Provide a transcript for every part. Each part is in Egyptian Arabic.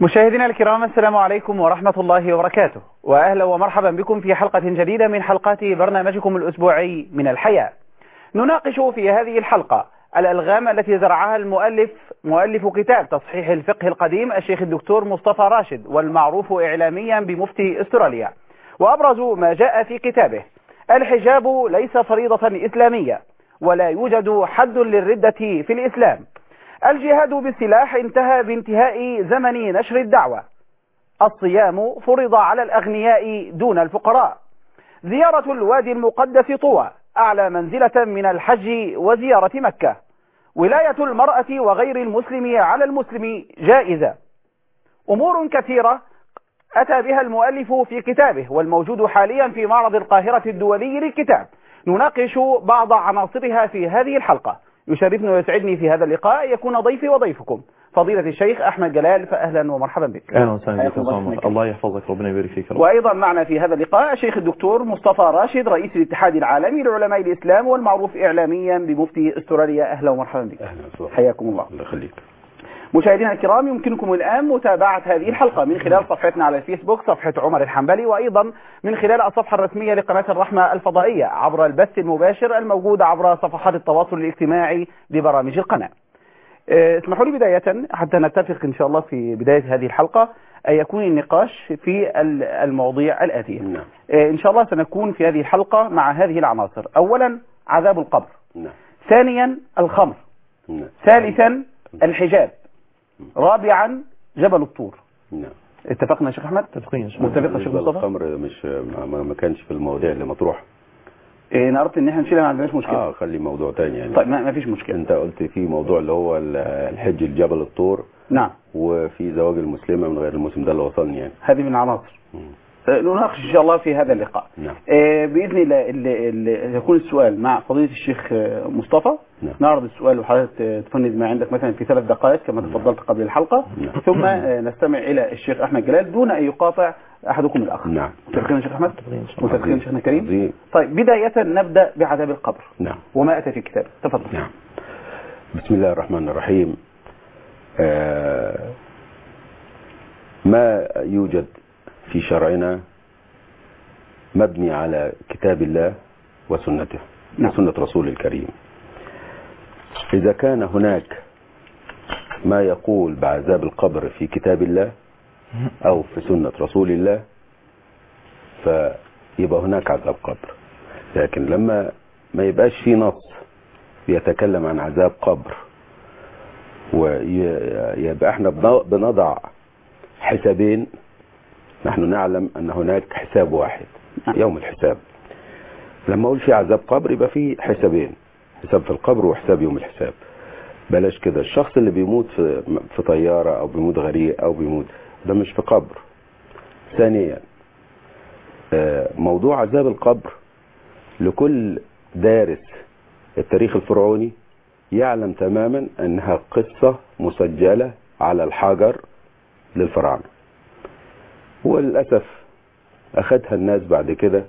مشاهدينا الكرام السلام عليكم ورحمة الله وبركاته وأهلا ومرحبا بكم في حلقة جديدة من حلقات برنامجكم الأسبوعي من الحياة نناقش في هذه الحلقة الألغام التي زرعها المؤلف مؤلف كتاب تصحيح الفقه القديم الشيخ الدكتور مصطفى راشد والمعروف إعلاميا بمفتي استراليا وأبرز ما جاء في كتابه الحجاب ليس فريضة إسلامية ولا يوجد حد للردة في الإسلام الجهاد بالسلاح انتهى بانتهاء زمن نشر الدعوة الصيام فرض على الأغنياء دون الفقراء زيارة الوادي المقدس طوى أعلى منزلة من الحج وزيارة مكة ولاية المرأة وغير المسلم على المسلم جائزة أمور كثيرة أتى بها المؤلف في كتابه والموجود حاليا في معرض القاهرة الدولي للكتاب نناقش بعض عناصرها في هذه الحلقة يشرفني ويسعدني في هذا اللقاء يكون ضيفي وضيفكم فضيلة الشيخ أحمد جلال فأهلا ومرحبا بك اهلا وسهلا بك حياكم يا الله عمر فيك. الله يحفظك ربنا يبارك فيك يا رب وأيضا معنا في هذا اللقاء الشيخ الدكتور مصطفى راشد رئيس الاتحاد العالمي لعلماء الإسلام والمعروف إعلاميا بمفتي استراليا أهلا ومرحبا بك اهلا وسهلا حياكم الله الله يخليك مشاهدينا الكرام يمكنكم الآن متابعة هذه الحلقة من خلال صفحتنا على الفيسبوك صفحة عمر الحنبلي وأيضا من خلال الصفحة الرسمية لقناة الرحمة الفضائية عبر البث المباشر الموجود عبر صفحات التواصل الاجتماعي لبرامج القناة آه، اسمحوا لي بداية حتى نتفق إن شاء الله في بداية هذه الحلقة أن يكون النقاش في ال- المواضيع الآتية نعم آه، إن شاء الله سنكون في هذه الحلقة مع هذه العناصر أولا عذاب القبر نعم ثانيا الخمر نعم ثالثا الحجاب رابعا جبل الطور نعم اتفقنا يا شيخ احمد متفقين ان شاء الله متفق يا شيخ بالنسبة مصطفى للخمر مش ما, ما- ما كانش في المواضيع اللي مطروح إيه انا اردت ان احنا نشيلها ما عندناش مشكله اه خلي موضوع تاني يعني طيب ما, ما فيش مشكله انت قلت في موضوع اللي هو ال- الحج الجبل الطور نعم وفي زواج المسلمة من غير المسلم ده اللي وصلني يعني هذه من العناصر مم. آه، نناقش ان شاء الله في هذا اللقاء نعم آه، باذن الله ال- ال- يكون السؤال مع فضيله الشيخ آه، مصطفى نعم نعرض السؤال وحضرتك آه، تفند ما عندك مثلا في ثلاث دقائق كما تفضلت قبل الحلقه نعم. ثم آه، نستمع الى الشيخ احمد جلال دون ان يقاطع احدكم الاخر نعم متفقين يا شيخ احمد متفقين ان شاء الله متفقين شيخنا الكريم عظيم. طيب بدايه نبدا بعذاب القبر نعم وما اتى في الكتاب تفضل نعم بسم الله الرحمن الرحيم آه ما يوجد في شرعنا مبني على كتاب الله وسنته نعم. وسنة رسول الكريم إذا كان هناك ما يقول بعذاب القبر في كتاب الله أو في سنة رسول الله فيبقى هناك عذاب قبر لكن لما ما يبقاش في نص بيتكلم عن عذاب قبر ويبقى احنا بن- بنضع حسابين نحن نعلم ان هناك حساب واحد نعم. يوم الحساب لما اقول في عذاب قبر يبقى في حسابين حساب في القبر وحساب يوم الحساب بلاش كده الشخص اللي بيموت في في طياره او بيموت غريق او بيموت ده مش في قبر ثانيا آه، موضوع عذاب القبر لكل دارس التاريخ الفرعوني يعلم تماما انها قصة مسجلة على الحجر للفراعنة وللأسف أخذها الناس بعد كده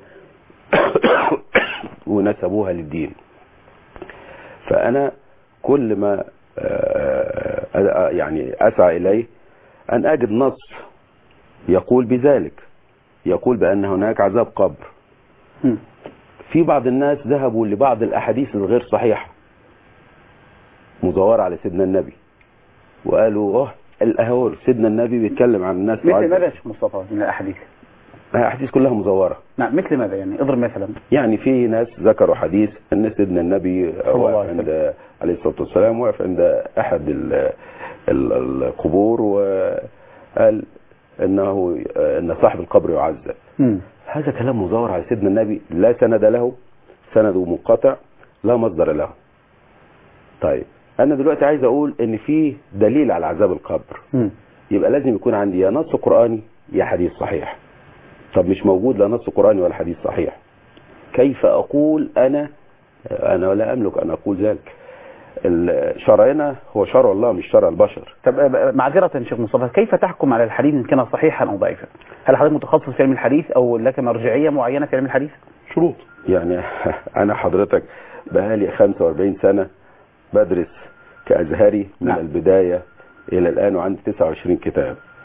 ونسبوها للدين فأنا كل ما آه، آه، يعني أسعى إليه أن أجد نص يقول بذلك يقول بأن هناك عذاب قبر مم. في بعض الناس ذهبوا لبعض الأحاديث الغير صحيحة مزورة على سيدنا النبي وقالوا اه الأهول سيدنا النبي بيتكلم عن الناس مثل تعذب. ماذا يا شيخ مصطفى من الاحاديث الأحاديث كلها مزورة نعم مثل ماذا يعني اضرب مثلا يعني في ناس ذكروا حديث ان سيدنا النبي الله وقف عليه عند عليه الصلاه والسلام وقف عند احد ال- ال- القبور وقال انه ان صاحب القبر يعذب مم. هذا كلام مزور على سيدنا النبي لا سند له سنده منقطع لا مصدر له طيب انا دلوقتي عايز اقول ان في دليل على عذاب القبر مم. يبقى لازم يكون عندي يا نص قرآني يا حديث صحيح طب مش موجود لا نص قرآني ولا حديث صحيح كيف أقول أنا أنا لا أملك أن أقول ذلك ال- شرعنا هو شرع الله مش شرع البشر طب آه، معذرة يا شيخ مصطفى كيف تحكم على الحديث إن كان صحيحا أو ضعيفا هل حضرتك متخصص في علم الحديث أو لك مرجعية معينة في علم الحديث شروط يعني أنا حضرتك بقالي 45 سنة بدرس كأزهري من نعم. البداية إلى الآن وعندي 29 كتاب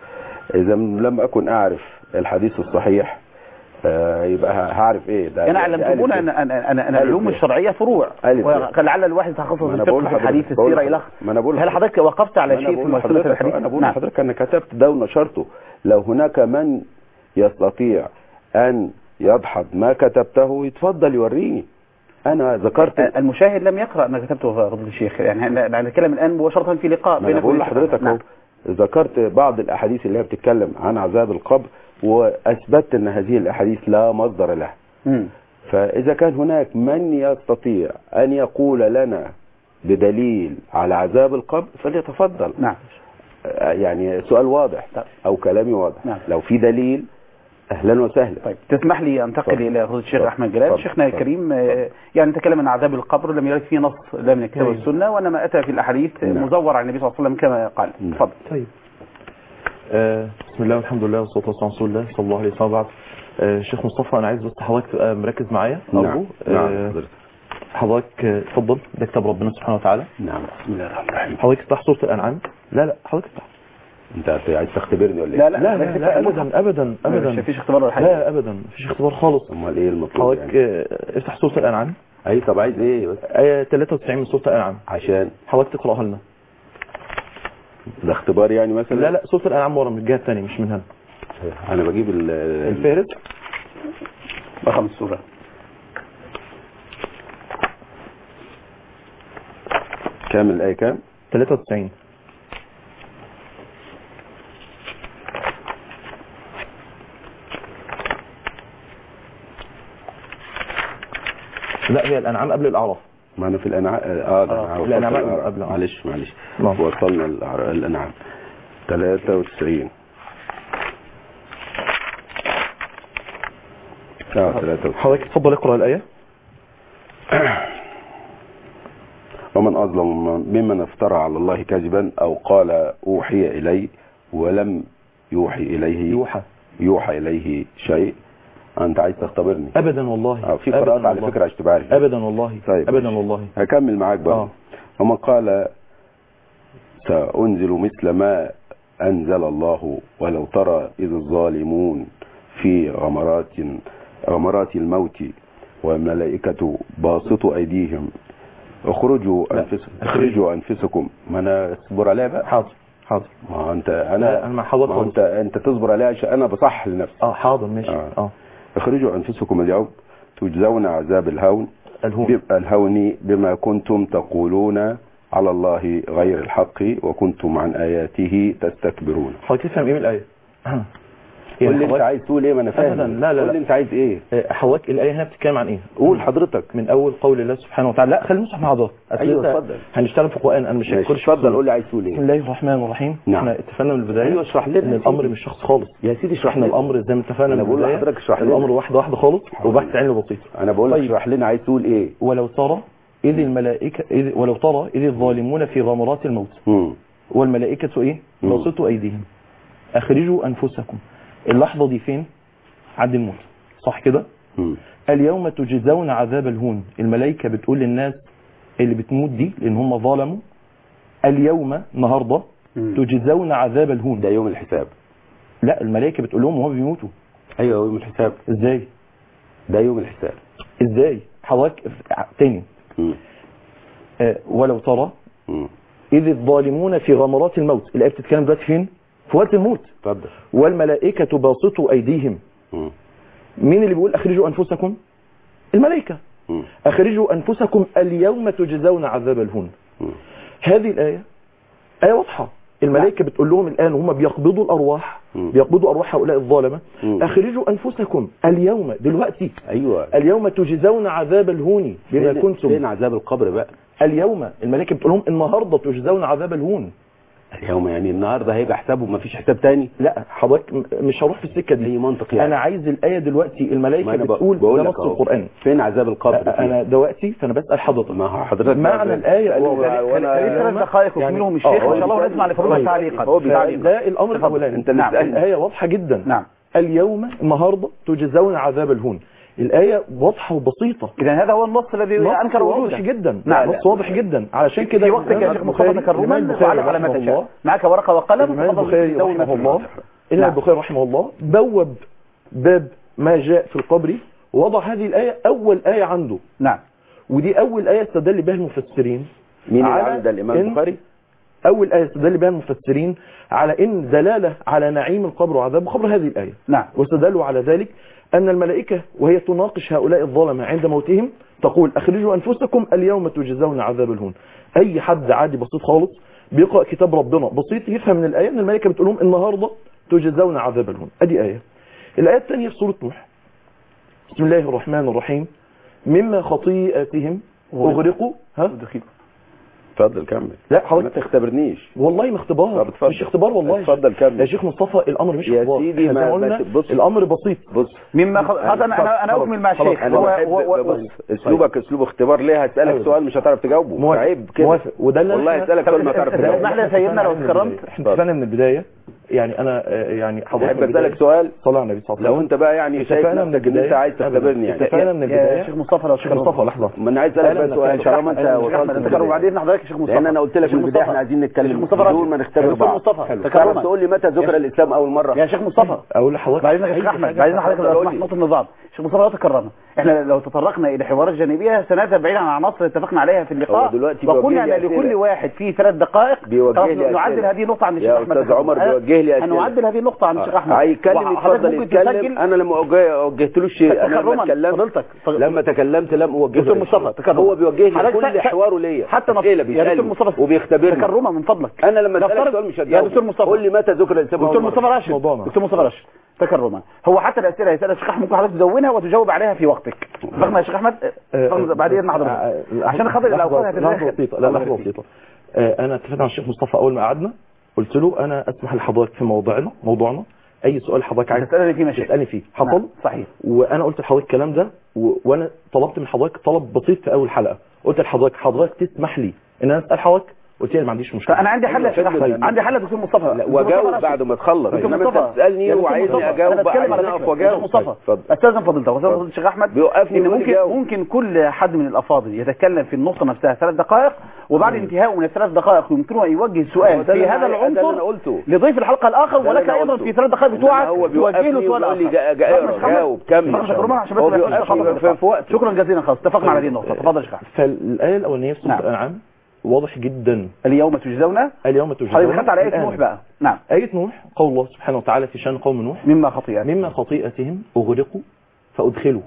اذا لم اكن اعرف الحديث الصحيح آه، يبقى هعرف ايه ده يعني ده علمتمونا ألف ان ان ان ان ألف العلوم ب. الشرعيه فروع ألف ب. ولعل الواحد يتخصص ما أنا في بقول الفقه في لحضرتك- الحديث بقول السيره الى لحضرتك- ما أنا بقول هل لحضرتك. حضرتك وقفت على ما أنا شيء في بقول مساله لحضرتك- الحديث انا بقول نعم. لحضرتك انا كتبت ده ونشرته لو هناك من يستطيع ان يدحض ما كتبته يتفضل يوريني انا ذكرت المشاهد لم يقرا ما كتبته في فضل الشيخ يعني احنا نتكلم الان مباشره في لقاء ما انا بينك بقول وبين الشيخ. لحضرتك نعم. اهو ذكرت بعض الاحاديث اللي هي بتتكلم عن عذاب القبر واثبتت ان هذه الاحاديث لا مصدر لها مم. فاذا كان هناك من يستطيع ان يقول لنا بدليل على عذاب القبر فليتفضل نعم آه، يعني سؤال واضح طيب. او كلامي واضح نعم. لو في دليل اهلا وسهلا طيب تسمح لي انتقل اتفضل. الى فضيله الشيخ اتفضل. احمد جلال اتفضل. شيخنا اتفضل. الكريم آه، يعني نتكلم عن عذاب القبر لم يرد فيه نص لا من الكتاب أيوه. والسنه وانما اتى في الاحاديث نعم. مزور عن النبي صلى الله عليه وسلم كما قال نعم. تفضل طيب آه بسم الله والحمد لله والصلاه والسلام على رسول الله صلى الله عليه وسلم بعد آه شيخ مصطفى انا عايز بس حضرتك تبقى مركز معايا نعم ارجو نعم آه حضرتك. حضرتك آه، اتفضل ده كتاب ربنا سبحانه وتعالى نعم بسم الله الرحمن الرحيم حضرتك افتح سوره الانعام لا لا حضرتك افتح انت عايز تختبرني ولا ايه؟ لا لا لا لا, لا ابدا ابدا ابدا مفيش اختبار ولا حاجه لا ابدا مفيش اختبار خالص امال ايه المطلوب حضرتك يعني؟ آه، افتح سوره الانعام اي طب عايز ايه بس ايه 93 من سوره الانعام عشان حضرتك تقراها لنا ده اختبار يعني مثلا لا لا سوره الانعام ورا من الجهه الثانيه مش من هنا انا بجيب ال الفهرس رقم السوره كام الايه كام 93 لا هي الانعام قبل الاعراف ما انا في الانعام اه ده آه، أنا الأنعام وصلت قبل- الأعراف. قبل- معلش معلش نعم. وصلنا الأعر- الانعام 93 اه 93 حضرتك اتفضل اقرا الايه ومن أظلم ممن افترى على الله كذبا أو قال أوحي إلي ولم يوحي إليه يوحى يوحى إليه شيء أنت عايز تختبرني ابدا والله آه في أبداً قراءات على والله. فكرة عشان تبقى عارف ابدا والله طيب ابدا ماشي. والله هكمل معاك بقى آه. ومن قال سأنزل مثل ما أنزل الله ولو ترى إذ الظالمون في غمرات غمرات الموت والملائكة باسطوا أيديهم اخرجوا لا. أنفسكم اخرجوا أنفسكم ما أنا أصبر عليها بقى حاضر حاضر ما هو أنت لا، أنا أنا مع حضرتك ما هو خالص. أنت أنت تصبر عليها عشان أنا بصح لنفسي اه حاضر ماشي آه. اه اخرجوا أنفسكم اليوم تجزون عذاب الهون الهون بيبقى الهون بما كنتم تقولون على الله غير الحق وكنتم عن آياته تستكبرون حضرتك تفهم ايه من الايه قول لي انت حضرتك- عايز تقول ايه ما انا فاهم أبداً، لا، لا، قول لا. لي انت عايز ايه آه، حضرتك الايه هنا بتتكلم عن ايه قول حضرتك من اول قول الله سبحانه وتعالى لا خلينا نصح مع حضرتك أصل أيوة، أنت اتفضل. هنشتغل في القران انا مش ماشي هنخش اتفضل قول لي عايز تقول بسم ايه الله الرحمن الرحيم نعم. احنا اتفقنا من البدايه ايوه اشرح لنا ان يا الامر سيدي. مش شخص خالص يا سيدي اشرح احنا لنا الامر زي ما اتفقنا أنا من بقول البدايه لحضرتك اشرح لنا. الامر واحده واحده خالص وبحث علمي بسيط انا بقول لك طيب. اشرح لنا عايز تقول ايه ولو ترى إذ الملائكة إذ ولو ترى إذ الظالمون في غمرات الموت مم. والملائكة إيه مم. باسطوا أيديهم أخرجوا أنفسكم اللحظة دي فين عند الموت صح كده مم. اليوم تجزون عذاب الهون الملائكة بتقول للناس اللي بتموت دي لأن هم ظلموا اليوم النهاردة مم. تجزون عذاب الهون ده يوم الحساب لا الملائكة بتقول لهم وهم بيموتوا ايوه يوم الحساب ازاي ده يوم الحساب ازاي حضرتك تاني مم. آه، ولو ترى مم. إذ الظالمون في غمرات الموت الآية بتتكلم دلوقتي فين في وقت الموت اتفضل والملائكة باسطوا أيديهم مم. مين اللي بيقول أخرجوا أنفسكم الملائكة مم. أخرجوا أنفسكم اليوم تجزون عذاب الهون مم. هذه الآية آية واضحة الملائكة بتقول لهم الآن هم بيقبضوا الأرواح مم. بيقبضوا أرواح هؤلاء الظالمة مم. أخرجوا أنفسكم اليوم دلوقتي ايوه اليوم تجزون عذاب الهون بما فين- كنتم فين عذاب القبر بقى اليوم الملائكة بتقول لهم النهاردة تجزون عذاب الهون اليوم يعني النهارده هيبقى حسابه ما فيش حساب تاني لا حضرتك م- مش هروح في السكة دي اي منطق يعني انا عايز الايه دلوقتي ما الملائكه انا بتقول بقول ده لك نص أهو. القران فين عذاب القبر فيه؟ انا دلوقتي فانا بسال حضرتك ما هو حضرتك معنى الآية خلي- هو- خلي- خلي- وأنا- ثلاث دقائق يعني- يكملهم آه، الشيخ هو وان شاء الله بيسأل- ونسمع لفضيلة طيب. تعليقا هو بيسأل. تعليقا ده الامر تفضل. الاولاني أنت اللي نعم. بتسألني. الايه واضحه جدا نعم اليوم النهارده تجزون عذاب الهون الايه واضحه وبسيطه اذا هذا هو النص الذي نص انكر واضح وجوده جدا نعم. نص واضح جدا علشان كده في وقتك يا شيخ مصطفى تكرما الإمام وعلى على ما رحمه تشاء الله معك ورقه وقلم الإمام وتفضل البخاري تدون ما رحمه فيه. الله الإمام نعم. البخاري رحمه الله بوب باب ما جاء في القبر ووضع هذه الآية أول آية عنده نعم ودي أول آية استدل بها المفسرين مين اللي على عمل ده الامام إن- البخاري أول آية استدل بها المفسرين على إن دلالة على نعيم القبر وعذاب القبر هذه الآية نعم واستدلوا على ذلك أن الملائكة وهي تناقش هؤلاء الظلمة عند موتهم تقول أخرجوا أنفسكم اليوم تجزون عذاب الهون أي حد عادي بسيط خالص بيقرأ كتاب ربنا بسيط يفهم من الآية أن الملائكة بتقول لهم النهاردة تجزون عذاب الهون أدي آية الآية الثانية في سورة نوح بسم الله الرحمن الرحيم مما خطيئاتهم أغرقوا ها اتفضل كمل لا ما حضرتك تختبرنيش والله ما اختبار طب اتفضل. مش اختبار والله اتفضل كمل. يا شيخ مصطفى الامر مش يا اختبار سيدي إحنا ما- زي ما ما قلنا تبص. الامر بسيط بص مما خل... خلاص انا انا انا خلاص. اكمل مع خلاص. الشيخ انا هو بحب هو هو بص اسلوبك اسلوب اختبار ليه هسالك أيوة. سؤال مش هتعرف تجاوبه موافق عيب كده موافق وده اللي والله إحنا- اسالك سؤال ما تعرف ده- تجاوبه اسمح لي يا سيدنا لو اتكرمت. احنا اتفقنا من البدايه يعني انا آه، يعني حضرتك احب من البداية- اسالك سؤال صلى على النبي صلى الله عليه لو وسلم انت بقى يعني شايف اتفقنا من نفسك ان انت البدايه عايز تختبرني يعني اتفقنا من يا البدايه شيخ مصطفى لو شيخ مصطفى لحظه ما انا عايز اسالك أنا بقى سؤال شيخ طالما انت شيخ وصلت احمد للبداية. تكرم وبعدين حضرتك يا شيخ مصطفى لان انا قلت لك شيخ من البدايه مصطفى. احنا عايزين شيخ نتكلم مصطفى بدون راشد. ما نختبر شيخ بعض مصطفى حلو. تكرما. تعرف تقول لي متى ذكر الاسلام اول مره يا شيخ مصطفى اقول لحضرتك بعدين يا أي شيخ احمد حاجة بعدين حضرتك اتفضل لو قول سمحت لي. نقطه النظام شيخ مصطفى لا تكررنا احنا لو تطرقنا الى حوارات جانبيه سنذهب بعيدا عن العناصر اللي اتفقنا عليها في اللقاء هو دلوقتي وقلنا بيوجه ان لي لكل أسئلة. واحد فيه ثلاث دقائق بيوجه خلاص لي نعدل أسئلة. هذه النقطه عند الشيخ يا احمد أستاذ عمر أه؟ بيوجه لي أسئلة. هنعدل هذه النقطه عند الشيخ احمد هيتكلم وحضرتك يتفضل ممكن يتكلم تسجل انا لما وجه- وجهتلوش شيء انا لما تكرما اتكلمت فضيلتك لما تكلمت لم اوجهه دكتور لشيء. مصطفى تكرم هو بيوجه لي حضرتك كل ت- حواره ليا حتى نص- اسئله يا دكتور بيسالني مصطفى وبيختبرني تكرما من فضلك انا لما اسالك نفترض- سؤال مش يا هتجاوب دكتور مصطفى قول لي متى ذكر الاسلام دكتور أول مرة؟ مصطفى راشد موضوعنا. دكتور مصطفى راشد تكرما هو حتى الاسئله يسالها الشيخ احمد ممكن حضرتك تدونها وتجاوب عليها في وقتك اتفقنا يا شيخ احمد اتفقنا بعد اذن حضرتك عشان خاطر الاوقات لحظه هتتدخل بسيطه لا لحظه بسيطه آه، انا اتفقت مع الشيخ مصطفى اول ما قعدنا قلت له انا اسمح لحضرتك في موضوعنا موضوعنا اي سؤال حضرتك عايز تسالني فيه مشاكل تسالني فيه حصل نعم، صحيح وانا قلت لحضرتك الكلام ده و... وانا طلبت من حضرتك طلب بسيط في اول حلقه قلت لحضرتك حضرتك تسمح لي ان انا اسال حضرتك قلت لي ما عنديش مشكله انا عندي حل يا شيخ أيوة، احمد فندم. عندي حل يا دكتور مصطفى لا، دكتور واجاوب مصطفى بعد ما تخلص دكتور انما مصطفى انت تسالني يا دكتور وعايزني مصطفى، اجاوب انا بتكلم على عايزني فكرة. اقف واجاوب دكتور مصطفى اتفضل. استاذن فضيلتك واستاذن فضيله الشيخ احمد بيوقفني ان ويقول لي ممكن جاوب. ممكن كل حد من الافاضل يتكلم في النقطه نفسها ثلاث دقائق وبعد انتهائه من الثلاث دقائق يمكنه ان يوجه هو سؤال ده في اللي هذا أنا- ده اللي أنا العنصر قلته. لضيف الحلقه الاخر ده اللي ولك أنا ايضا قلته. في ثلاث دقائق بتوعك إنما هو توجه له بيوقفني سؤال ويقول لي اخر جا- جا- اتفضل يا شيخ أحمد. جاوب كمل اتفضل يا شيخ رومان عشان بس هو ما يبقاش بيوقفني خطأ في- في وقته. شكرا جزيلا خلاص اتفقنا على هذه النقطه تفضل يا شيخ أحمد. فالايه الاولانيه في سوره نعم. الانعام واضح جدا اليوم تجزون اليوم تجزون حضرتك دخلت على ايه الآن. نوح بقى نعم آية نوح قول الله سبحانه وتعالى في شأن قوم نوح مما خطيئات مما خطيئتهم أغرقوا فأدخلوا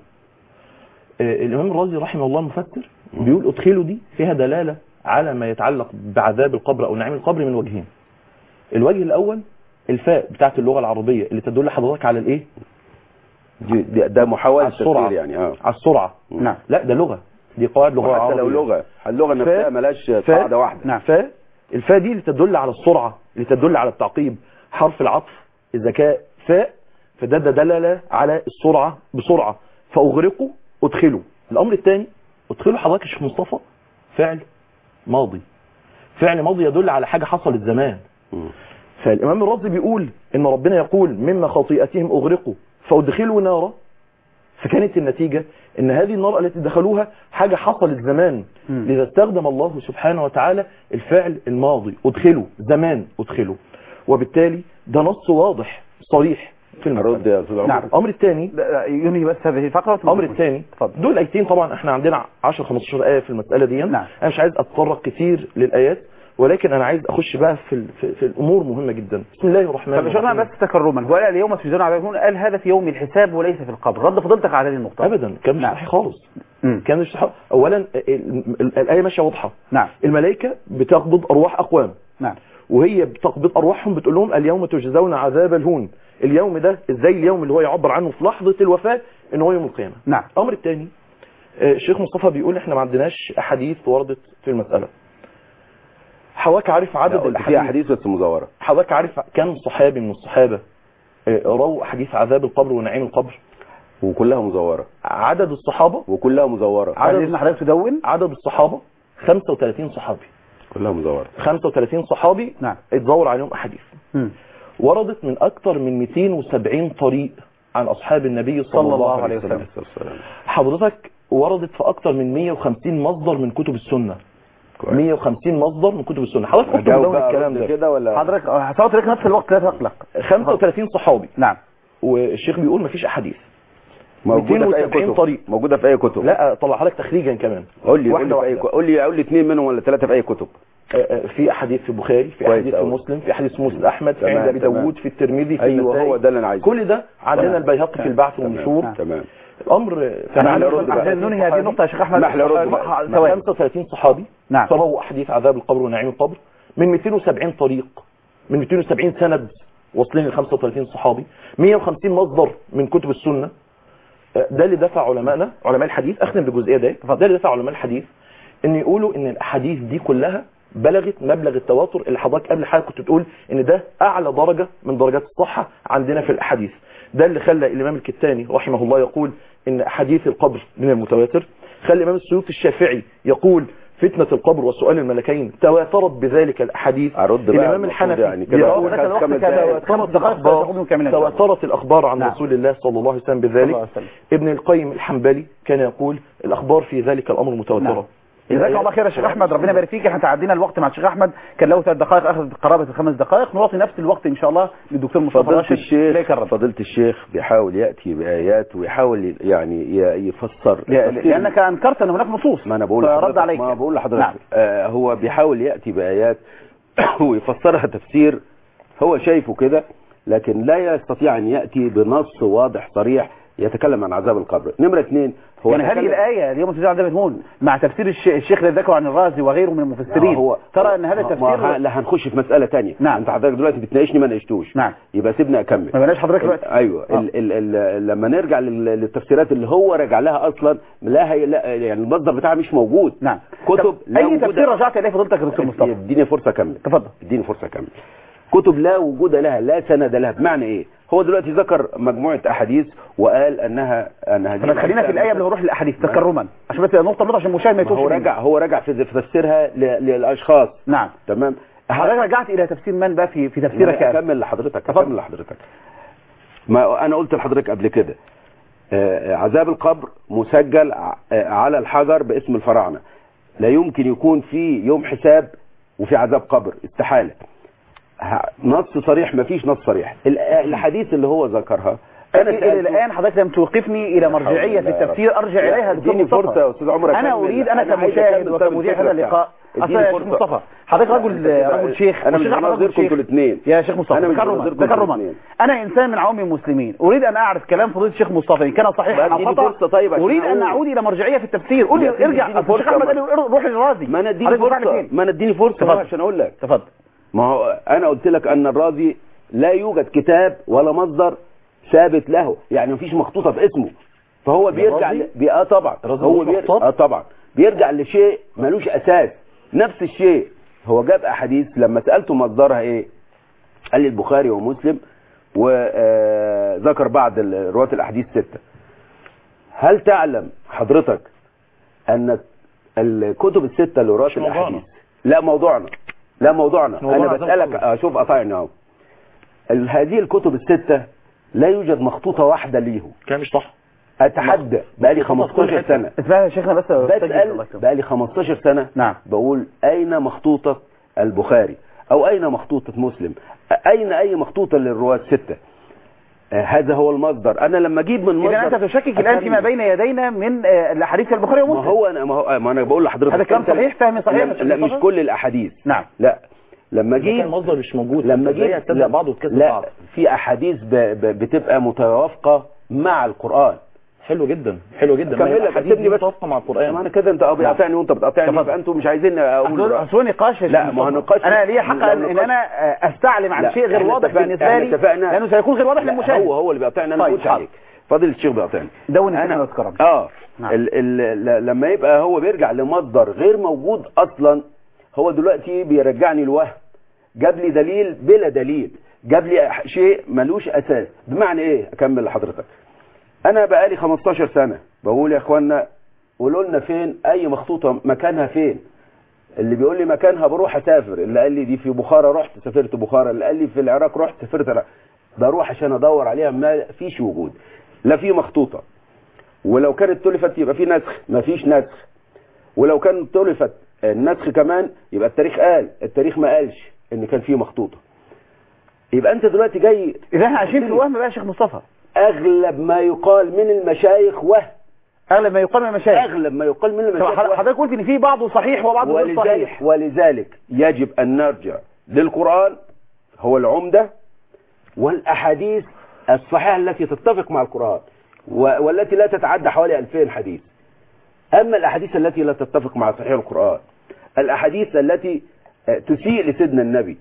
آه، الإمام الرازي رحمه الله المفسر بيقول أدخلوا دي فيها دلالة على ما يتعلق بعذاب القبر أو نعيم القبر من وجهين الوجه الأول الفاء بتاعت اللغة العربية اللي تدل حضرتك على الإيه؟ دي- ده ده محاولة على السرعة تفسير يعني اه على السرعة نعم لا ده لغة دي قواعد لغة وحتى لو عربية لغة اللغة نفسها ملاش قاعدة واحدة نعم. فاء الفاء دي اللي تدل على السرعة اللي تدل على التعقيب حرف العطف الذكاء فاء فده ده دلالة على السرعة بسرعة فأغرقوا أدخلوا الأمر الثاني أدخلوا حضرتك يا شيخ مصطفى فعل ماضي فعل ماضي يدل على حاجة حصلت زمان مم. فالإمام الرازي بيقول إن ربنا يقول مما خطيئتهم أغرقوا فأدخلوا نارا فكانت النتيجة ان هذه النار التي دخلوها حاجة حصلت زمان مم. لذا استخدم الله سبحانه وتعالى الفعل الماضي ادخلوا زمان ادخلوا وبالتالي ده نص واضح صريح في الرد المسألة يا استاذ عمر نعم. الامر الثاني لا، لا، ينهي بس هذه الفقره الامر الثاني اتفضل. دول ايتين طبعا احنا عندنا 10 15 ايه في المساله دي نعم. انا مش عايز اتطرق كتير للايات ولكن انا عايز اخش بقى في ال- في, في الامور مهمه جدا بسم الله الرحمن طب شرنا الرحيم بس تكرما هو قال اليوم تجزون عذاب قال هذا في يوم الحساب وليس في القبر رد فضيلتك على هذه النقطه ابدا كان مش نعم. صحيح خالص مم. كان مش صحيح اولا ال- ال- الايه ماشيه واضحه نعم الملائكه بتقبض ارواح اقوام نعم وهي بتقبض ارواحهم بتقول لهم اليوم تجزون عذاب الهون اليوم ده ازاي اليوم اللي هو يعبر عنه في لحظه الوفاه ان هو يوم القيامه نعم الامر الثاني آه، الشيخ مصطفى بيقول احنا ما عندناش احاديث وردت في المساله حواك عارف عدد لا، قلت فيها الاحاديث احاديث بس مزورة حواك عارف كم صحابي من الصحابه آه، رووا احاديث عذاب القبر ونعيم القبر وكلها مزورة عدد الصحابه وكلها مزورة عايز عدد إذن حضرتك تدون عدد الصحابه 35 صحابي كلها مزورة 35 صحابي نعم اتزور عليهم احاديث مم. وردت من اكثر من 270 طريق عن اصحاب النبي صلى, الله عليه وسلم حضرتك وردت في اكتر من 150 مصدر من كتب السنه 150 مصدر من كتب السنه حضرتك كنت أجاوب مدون بقى الكلام أرد ده كده ولا حضرتك هصوت لك نفس الوقت لا تقلق 35 صحابي نعم والشيخ بيقول مفيش احاديث موجوده في اي 270 كتب طريق. موجوده في اي كتب لا طلع لك تخريجا كمان قول لي قول واحدة لي في اي واحدة. كتب قول لي قول لي اثنين منهم ولا ثلاثه في اي كتب آه، آه، في احاديث في البخاري في كويس احاديث في أوي. مسلم في احاديث في مسلم احمد في تمام، عند ابي تمام. داوود في الترمذي في ايوه النسائي هو ده اللي انا عايزه كل ده عندنا تمام. البيهقي في البعث والنشور تمام تمام الامر انا نحن عايز نرد بقى. عشان ننهي هذه النقطه يا شيخ احمد نحن نرد بقى. آه، ثواني 35 صحابي نعم. رووا احاديث عذاب القبر ونعيم القبر من 270 طريق من 270 سند واصلين ل 35 صحابي 150 مصدر من كتب السنه آه، ده اللي دفع علمائنا علماء الحديث اختم بالجزئيه دي ده اللي دفع علماء الحديث ان يقولوا ان الاحاديث دي كلها بلغت مبلغ التواتر اللي حضرتك قبل حاجه كنت بتقول ان ده اعلى درجه من درجات الصحه عندنا في الاحاديث ده اللي خلى الامام الكتاني رحمه الله يقول ان احاديث القبر من المتواتر خلى الامام السيوطي الشافعي يقول فتنة القبر وسؤال الملكين تواترت بذلك الأحاديث أرد بقى الإمام المفروض الحنفي يعني كده يقول لك الوقت خمس كذا دقايق. خمس دقائق تاخذهم كاملا إن شاء الله. تواترت الأخبار عن نعم. رسول الله صلى الله عليه وسلم صلى الله بذلك عليه وسلم. ابن القيم الحنبلي كان يقول الأخبار في ذلك الأمر متواترة نعم. جزاك الله خير يا شيخ احمد ربنا يبارك فيك احنا تعدينا الوقت مع الشيخ احمد كان له ثلاث دقائق اخذ قرابه الخمس دقائق نعطي نفس الوقت ان شاء الله للدكتور مصطفى فضيلة راشد الشيخ إليك الرد. فضيلة الشيخ بيحاول يأتي بآيات ويحاول يعني ي- يفسر ل- لانك انكرت ان هناك نصوص ما انا بقول فرد لحضرتك عليك ما بقول لحضرتك نعم. آه هو بيحاول يأتي بآيات ويفسرها تفسير هو شايفه كده لكن لا يستطيع أن يأتي بنص واضح صريح يتكلم عن عذاب القبر نمرة اثنين هو يعني هذه تكلم- الآية اليوم تجعل عذاب الهون مع تفسير الش- الشيخ الذي ذكره عن الرازي وغيره من المفسرين هو ترى ان هذا ما- ما- التفسير لا هنخش في مسألة تانية نعم. انت حضرتك دلوقتي بتناقشني ما ناقشتوش نعم. يبقى سيبني اكمل ما بلاش حضرتك دلوقتي ايوه آه. ال ال ال لما نرجع لل- للتفسيرات اللي هو راجع لها اصلا لا هي لا يعني المصدر بتاعها مش موجود نعم كتب طب لا اي وجود- تفسير رجعت اليه فضيلتك يا دكتور مصطفى اديني فرصه اكمل تفضل اديني فرصه اكمل كتب لا وجود لها لا سند لها بمعنى ايه هو دلوقتي ذكر مجموعه احاديث وقال انها ان هذه طب خلينا في الآية قبل ما نروح للأحاديث تكرما عشان بس نقطة نقطة عشان المشاهد ما ما هو يتوهش رجع هو رجع في في تفسيرها ل- للاشخاص نعم تمام حضرتك رجعت إلى تفسير من بقى في في تفسيرك أنا يا اكمل لحضرتك تفضل. اكمل لحضرتك ما انا قلت لحضرتك قبل كده آه، عذاب القبر مسجل ع- آه، على الحجر باسم الفراعنه لا يمكن يكون في يوم حساب وفي عذاب قبر استحاله ه- نص صريح ما فيش نص صريح ال- الحديث اللي هو ذكرها انا إلى سألته- الآن حضرتك لم توقفني إلى مرجعية في لا يا رب. التفسير أرجع لا، إليها دكتور اديني مصطفى. فرصة يا أستاذ عمر أنا أكمل. أريد أنا أنا عايز كمشاهد أكمل سبب وكمذيع هذا الفكرة اللقاء بتاعتي. أصلا يا اديني شيخ فرصة. مصطفى حضرتك رجل لا، رجل شيخ أنا مش والشيخ أحمد رجل بناظركم شيخ. انتوا الاثنين يا شيخ مصطفى أنا مش تكرما بناظركم انتوا تكرما الاثنين. أنا إنسان من عوام المسلمين أريد أن أعرف كلام فضيلة الشيخ مصطفى إن كان صحيحا أو اديني خطأ فرصة طيب عشان أريد أن أقول. أعود إلى مرجعية في التفسير قول لي يا سيدي ارجع اديني أصل الشيخ فرصة. أحمد قال لي روح للرازي ما انا اديني حضرتك بتفعل فرصة فين؟ ما انا اديني فرصة تفضل. عشان اقول لك تفضل ما هو انا قلت لك ان الرازي لا يوجد كتاب ولا مصدر ثابت له يعني مفيش مخطوطه باسمه فهو بيرجع الرازي؟ ل... بي... اه طبعا الرازي هو ملوش بير... مخطوط؟ اه طبعا بيرجع لشيء ملوش اساس نفس الشيء هو جاب احاديث لما سالته مصدرها ايه قال لي البخاري ومسلم وذكر بعض ال- رواة الاحاديث سته هل تعلم حضرتك ان الكتب السته لرواة مش موضوعنا. الاحاديث لا موضوعنا لا موضوعنا موضوعنا انا عذاب بسالك القبر. اشوف قطعنا اهو ال- هذه الكتب السته لا يوجد مخطوطه واحده ليهم كان مش صح اتحدى بقالي مخطوطة في كل 15 حتة. سنه اسمعني يا شيخنا بس الله بسال يكرمك. بقالي 15 سنه نعم. بقول اين مخطوطه البخاري او اين مخطوطه مسلم اين اي مخطوطه للرواه السته آه، هذا هو المصدر انا لما اجيب من مصدر إذا أنت تشكك الآن فيما أكمل. بين يدينا من آه، الأحاديث البخاري ما ومسلم هو انا ما هو ما انا بقول لحضرتك هذا كلام أنت- صحيح؟ فهم صحيح لا, يا شيخ لا مش مصطفى؟ كل الاحاديث نعم لا لما ده كان اجيب مصدر مش موجود لما ازاي جيت هتصدق بعض وتكذب لا بعض في احاديث ب... ب... بتبقى متوافقه مع القران حلو جدا حلو جدا كمل ما هي لك، الأحاديث سيبني دي بس. متوافقة مع القرآن معنى كده انت بتقاطعني وانت بتقاطعني تفضل. فانتوا مش عايزين اقول أصل رأيي. أصل هو نقاش يا لا، شيخ ما هو مصطفى. نقاش- أنا لي حق لو أن إن نقاش- أنا آه، أستعلم عن لا، شيء غير احنا واضح اتفقنا- بالنسبة احنا لي اتفقنا. لأنه سيكون غير واضح لا، للمشاهد هو هو اللي بيقاطعني انا طيب، ما بقولش حاضر. عليك فاضل الشيخ بيقاطعني دون انا كلمة تكرم اه نعم. ال ال ل- لما يبقى هو بيرجع لمصدر غير موجود اصلا هو دلوقتي بيرجعني الوهم جاب لي دليل بلا دليل جاب لي أح- شيء ملوش اساس بمعنى ايه اكمل لحضرتك انا بقالي 15 سنه بقول يا اخوانا قولوا لنا فين اي مخطوطه مكانها فين اللي بيقول لي مكانها بروح اسافر اللي قال لي دي في بخارى رحت سافرت بخارى اللي قال لي في العراق رحت سافرت العراق بروح عشان ادور عليها ما فيش وجود لا في مخطوطه ولو كانت تلفت يبقى في نسخ ما فيش نسخ ولو كانت تلفت النسخ كمان يبقى التاريخ قال التاريخ ما قالش ان كان في مخطوطه يبقى انت دلوقتي جاي اذا احنا عايشين في الوهم بقى يا شيخ مصطفى اغلب ما يقال من المشايخ وهم اغلب ما يقال من المشايخ اغلب ما يقال من طب المشايخ وهم. حضرتك قلت ان في بعضه صحيح وبعضه غير ولذلك صحيح ولذلك يجب ان نرجع للقرآن هو العمدة والاحاديث الصحيحة التي تتفق مع القرآن و- والتي لا تتعدى حوالي 2000 حديث اما الاحاديث التي لا تتفق مع صحيح القرآن الاحاديث التي آه، تسيء لسيدنا النبي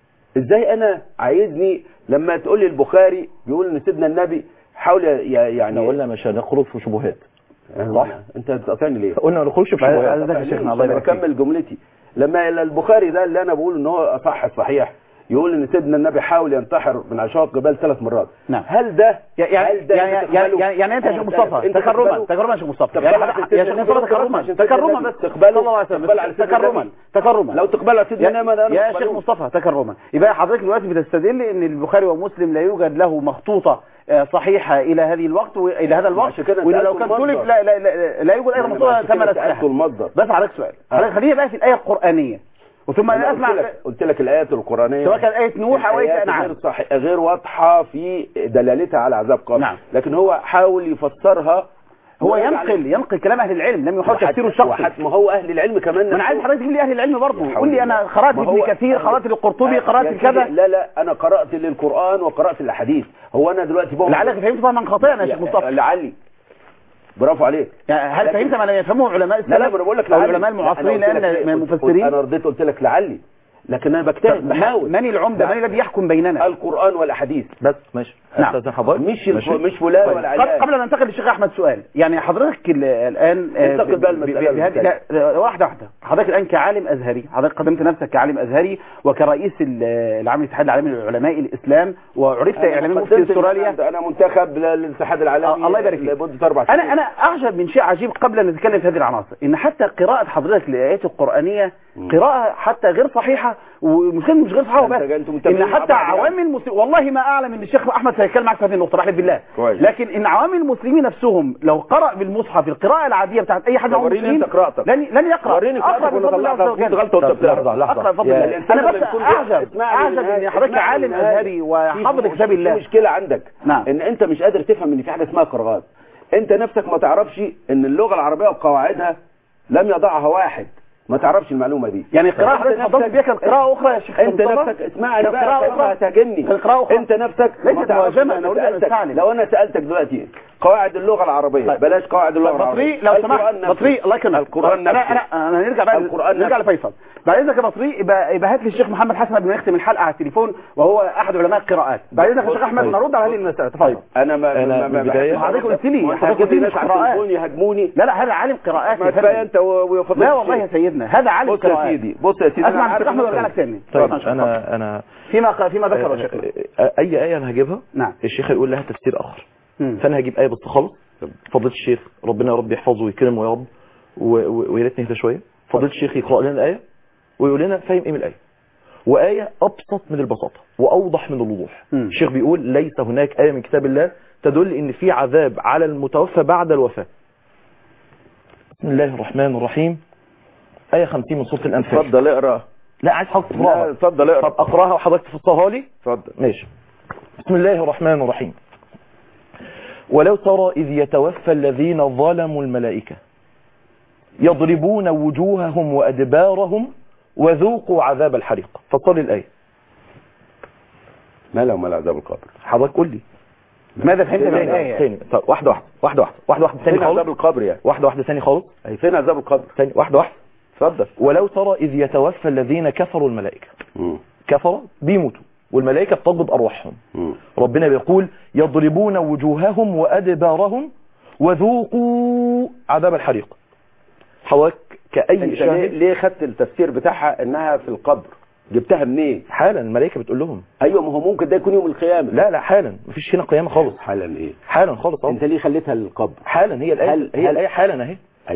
ازاي انا عايزني لما تقول لي البخاري بيقول ان سيدنا النبي حاول ي- يعني احنا قلنا مش هنخرج في شبهات صح انت بتقاطعني ليه قلنا ما نخرجش في بعد- شبهات بعد- يا شيخنا، الله يبارك فيك. اكمل جملتي لما البخاري ده اللي انا بقول ان هو اصح الصحيح يقول ان سيدنا النبي حاول ينتحر من عشاق الجبال ثلاث مرات نعم. هل ده يعني هل ده يعني أنت يعني, تقبله؟ يعني, يعني انت يا شيخ أنت- مصطفى أنت تكرما تقبله؟ تكرما يا شيخ مصطفى تقبله يعني على حضرتك- سيدنا يا شيخ النبي مصطفى تكرما عشان سيدنا تكرما النبي بس تقبله؟ صلى الله عليه وسلم تقبله على سيدنا تكرما النبي؟ تكرما لو تقبل على سيدنا النبي انا يا أقبله. شيخ مصطفى تكرما يبقى حضرتك دلوقتي بتستدل ان البخاري ومسلم لا يوجد له مخطوطه آه، صحيحه الى هذه الوقت والى هذا الوقت عشان كده وإن لو سألته كان المصدر. تلف لا لا لا, لا يوجد اي أنا مخطوطه عشان تم كده نسخها سألته المصدر بس حضرتك سؤال آه. حضرتك خلينا بقى في الايه القرانيه وثم أنا اسمع قلت لك قلت لك الايات القرانيه سواء كانت آية نوح أو آية الآيات أنعام. غير صح غير واضحه في دلالتها على عذاب قبر نعم. لكن هو حاول يفسرها هو ويرجع ينقل ينقل كلام اهل العلم لم يحاول وحتى- تفسيره الشخصي وحتى ما هو اهل العلم كمان ما انا عايز نفسه- حضرتك تقول لي اهل العلم برضه حول قول لي انا قرات ما ابن هو- كثير قرات للقرطبي يا قرات سيدي، لكذا لا لا انا قرات للقران وقرات الاحاديث هو انا دلوقتي بقول لعلك فهمت فهما خاطئا يا شيخ مصطفى لعلي برافو عليك يعني هل لكن- فهمت ما لا يفهمه علماء لا لا السلف ما انا بقول لك او لعلي العلماء لا، المعاصرين أنا قلت لك لان إيه؟ من قلت- المفسرين انا رديت قلت لك لعلي لكن انا بجتهد بحاول من العمده من الذي يحكم بيننا القران والاحاديث بس ماشي نعم. استاذن حضرتك مش ماشي. الف... مش فلان طيب، ولا قبل, علان قبل ان ننتقل للشيخ احمد سؤال يعني حضرتك ال- الان آه، انتقل بقى ب- ب- المسألة بهذه- للمسألة. لا، واحده واحده حضرتك الان كعالم ازهري حضرتك قدمت نفسك كعالم ازهري وكرئيس ال- العام الاتحاد العالمي للعلماء الاسلام وعرفت أنا اعلامي مفتي قدمت استراليا إن انا منتخب للاتحاد العالمي آه، الله يبارك فيك. لمده اربع سنين انا انا اعجب من شيء عجيب قبل ان نتكلم في هذه العناصر ان حتى قراءه حضرتك للايات القرانيه مم. قراءه حتى غير صحيحه ومشكلة مش غير صحيحه أنت- بس أنتم متابعين ان مع حتى بعض يعني. عوام المسلمين والله ما اعلم ان الشيخ احمد سيتكلم معك في هذه النقطه بحلف بالله كويس. لكن ان عوام المسلمين نفسهم لو قرأ بالمصحف القراءه العاديه بتاعت اي حد طب من وريني المسلمين أنت قراءتك. لن لن يقرا وريني اقرا قراءتك ولا بفضل الله طلعت عز وجل غلطة وأنت طب بتقرأ. لحظة لحظة اقرا بفضل يا- الله الإنسان انا لما بس يكون في- اعجب اسمعني اعجب للنهاية، ان حضرتك اسمعني عالم للنهاية. ازهري وحافظ في- كتاب في الله مشكله عندك نعم. ان انت مش قادر تفهم ان في حاجه اسمها قراءات انت نفسك ما تعرفش ان اللغه العربيه وقواعدها لم يضعها واحد ما تعرفش المعلومه دي يعني القراءه أنت حضرتك اتفضلت نفسك- بيها كانت قراءه اخرى يا شيخ انت مصطفى؟ نفسك اسمعني كانت بقى قراءه كلام اخرى هتهاجمني كانت قراءه اخرى انت نفسك ليست ما تعرفش مهاجمة، لو أنا أريد أن سألتك- أستعلم. لو انا سالتك دلوقتي قواعد اللغه العربيه طيب. بلاش قواعد اللغه العربيه بطريق لو سمحت القرآن نفسه. بطريق الله يكرمك القران انا نفسه انا انا هنرجع بقى القرآن نرجع نفسه. لفيصل بعد اذنك يا بطريق يبقى يبقى هات لي الشيخ محمد حسن قبل ما يختم الحلقه على التليفون وهو احد علماء القراءات بعد اذنك يا شيخ احمد طيب. نرد على هذه المساله تفضل انا ما أنا ما- من ما البداية- بحبش- حضرتك قلت لي- ما حضرتك قلت لي ناس مش على قراءات. التليفون يهاجموني لا لا هذا عالم قراءات يا ما كفايه فندم. انت و- وفضيلة لا والله يا الشيخ. سيدنا هذا عالم بص يا قراءات سيدي بص يا سيدي اسمع أنا من عارف الشيخ احمد إن وارجع أنت- لك تاني طيب اتفضل يا شيخ، اتفضل. انا انا فيما فيما ذكر الشيخ اي ايه انا هجيبها نعم الشيخ هيقول لها تفسير اخر مم. فانا هجيب ايه بس خالص فضيله الشيخ ربنا يا رب يحفظه ويكرمه يا رب و- و- ويا ريت نهدى شويه فضيله الشيخ يقرا لنا الايه ويقول لنا فاهم ايه من الايه وايه ابسط من البساطه واوضح من الوضوح مم. الشيخ بيقول ليس هناك ايه من كتاب الله تدل ان في عذاب على المتوفى بعد الوفاه بسم الله الرحمن الرحيم ايه 50 من سوره الانفال اتفضل اقرا لا عايز حضرتك لا تقراها اتفضل طب اقرا اقراها وحضرتك تفسرها لي اتفضل ماشي بسم الله الرحمن الرحيم ولو ترى إذ يتوفى الذين ظلموا الملائكة يضربون وجوههم وأدبارهم وذوقوا عذاب الحريق فصل الآية ما لهم ولا عذاب القبر حضرتك قول لي ماذا فهمت من تاني الايه تاني طب واحدة واحدة واحدة واحدة واحدة واحدة تاني فين عذاب خالص القبر يعني واحدة واحدة تاني خالص أي فين عذاب القبر تاني واحدة واحدة اتفضل ولو ترى إذ يتوفى الذين كفروا الملائكة مم. كفروا بيموتوا والملائكة بتقبض أرواحهم مم. ربنا بيقول يضربون وجوههم وأدبارهم وذوقوا عذاب الحريق حضرتك كأي انت ليه, شاهد ليه خدت التفسير بتاعها انها في القبر جبتها منين حالا الملائكة بتقول لهم ايوه ما هو ممكن ده يكون يوم القيامه لا لا حالا مفيش هنا قيامة خالص حالا ايه حالا خالص أهو. انت ليه خليتها للقبر حالا هي الآية هل- هي هل- الآية حالا اهي ايوه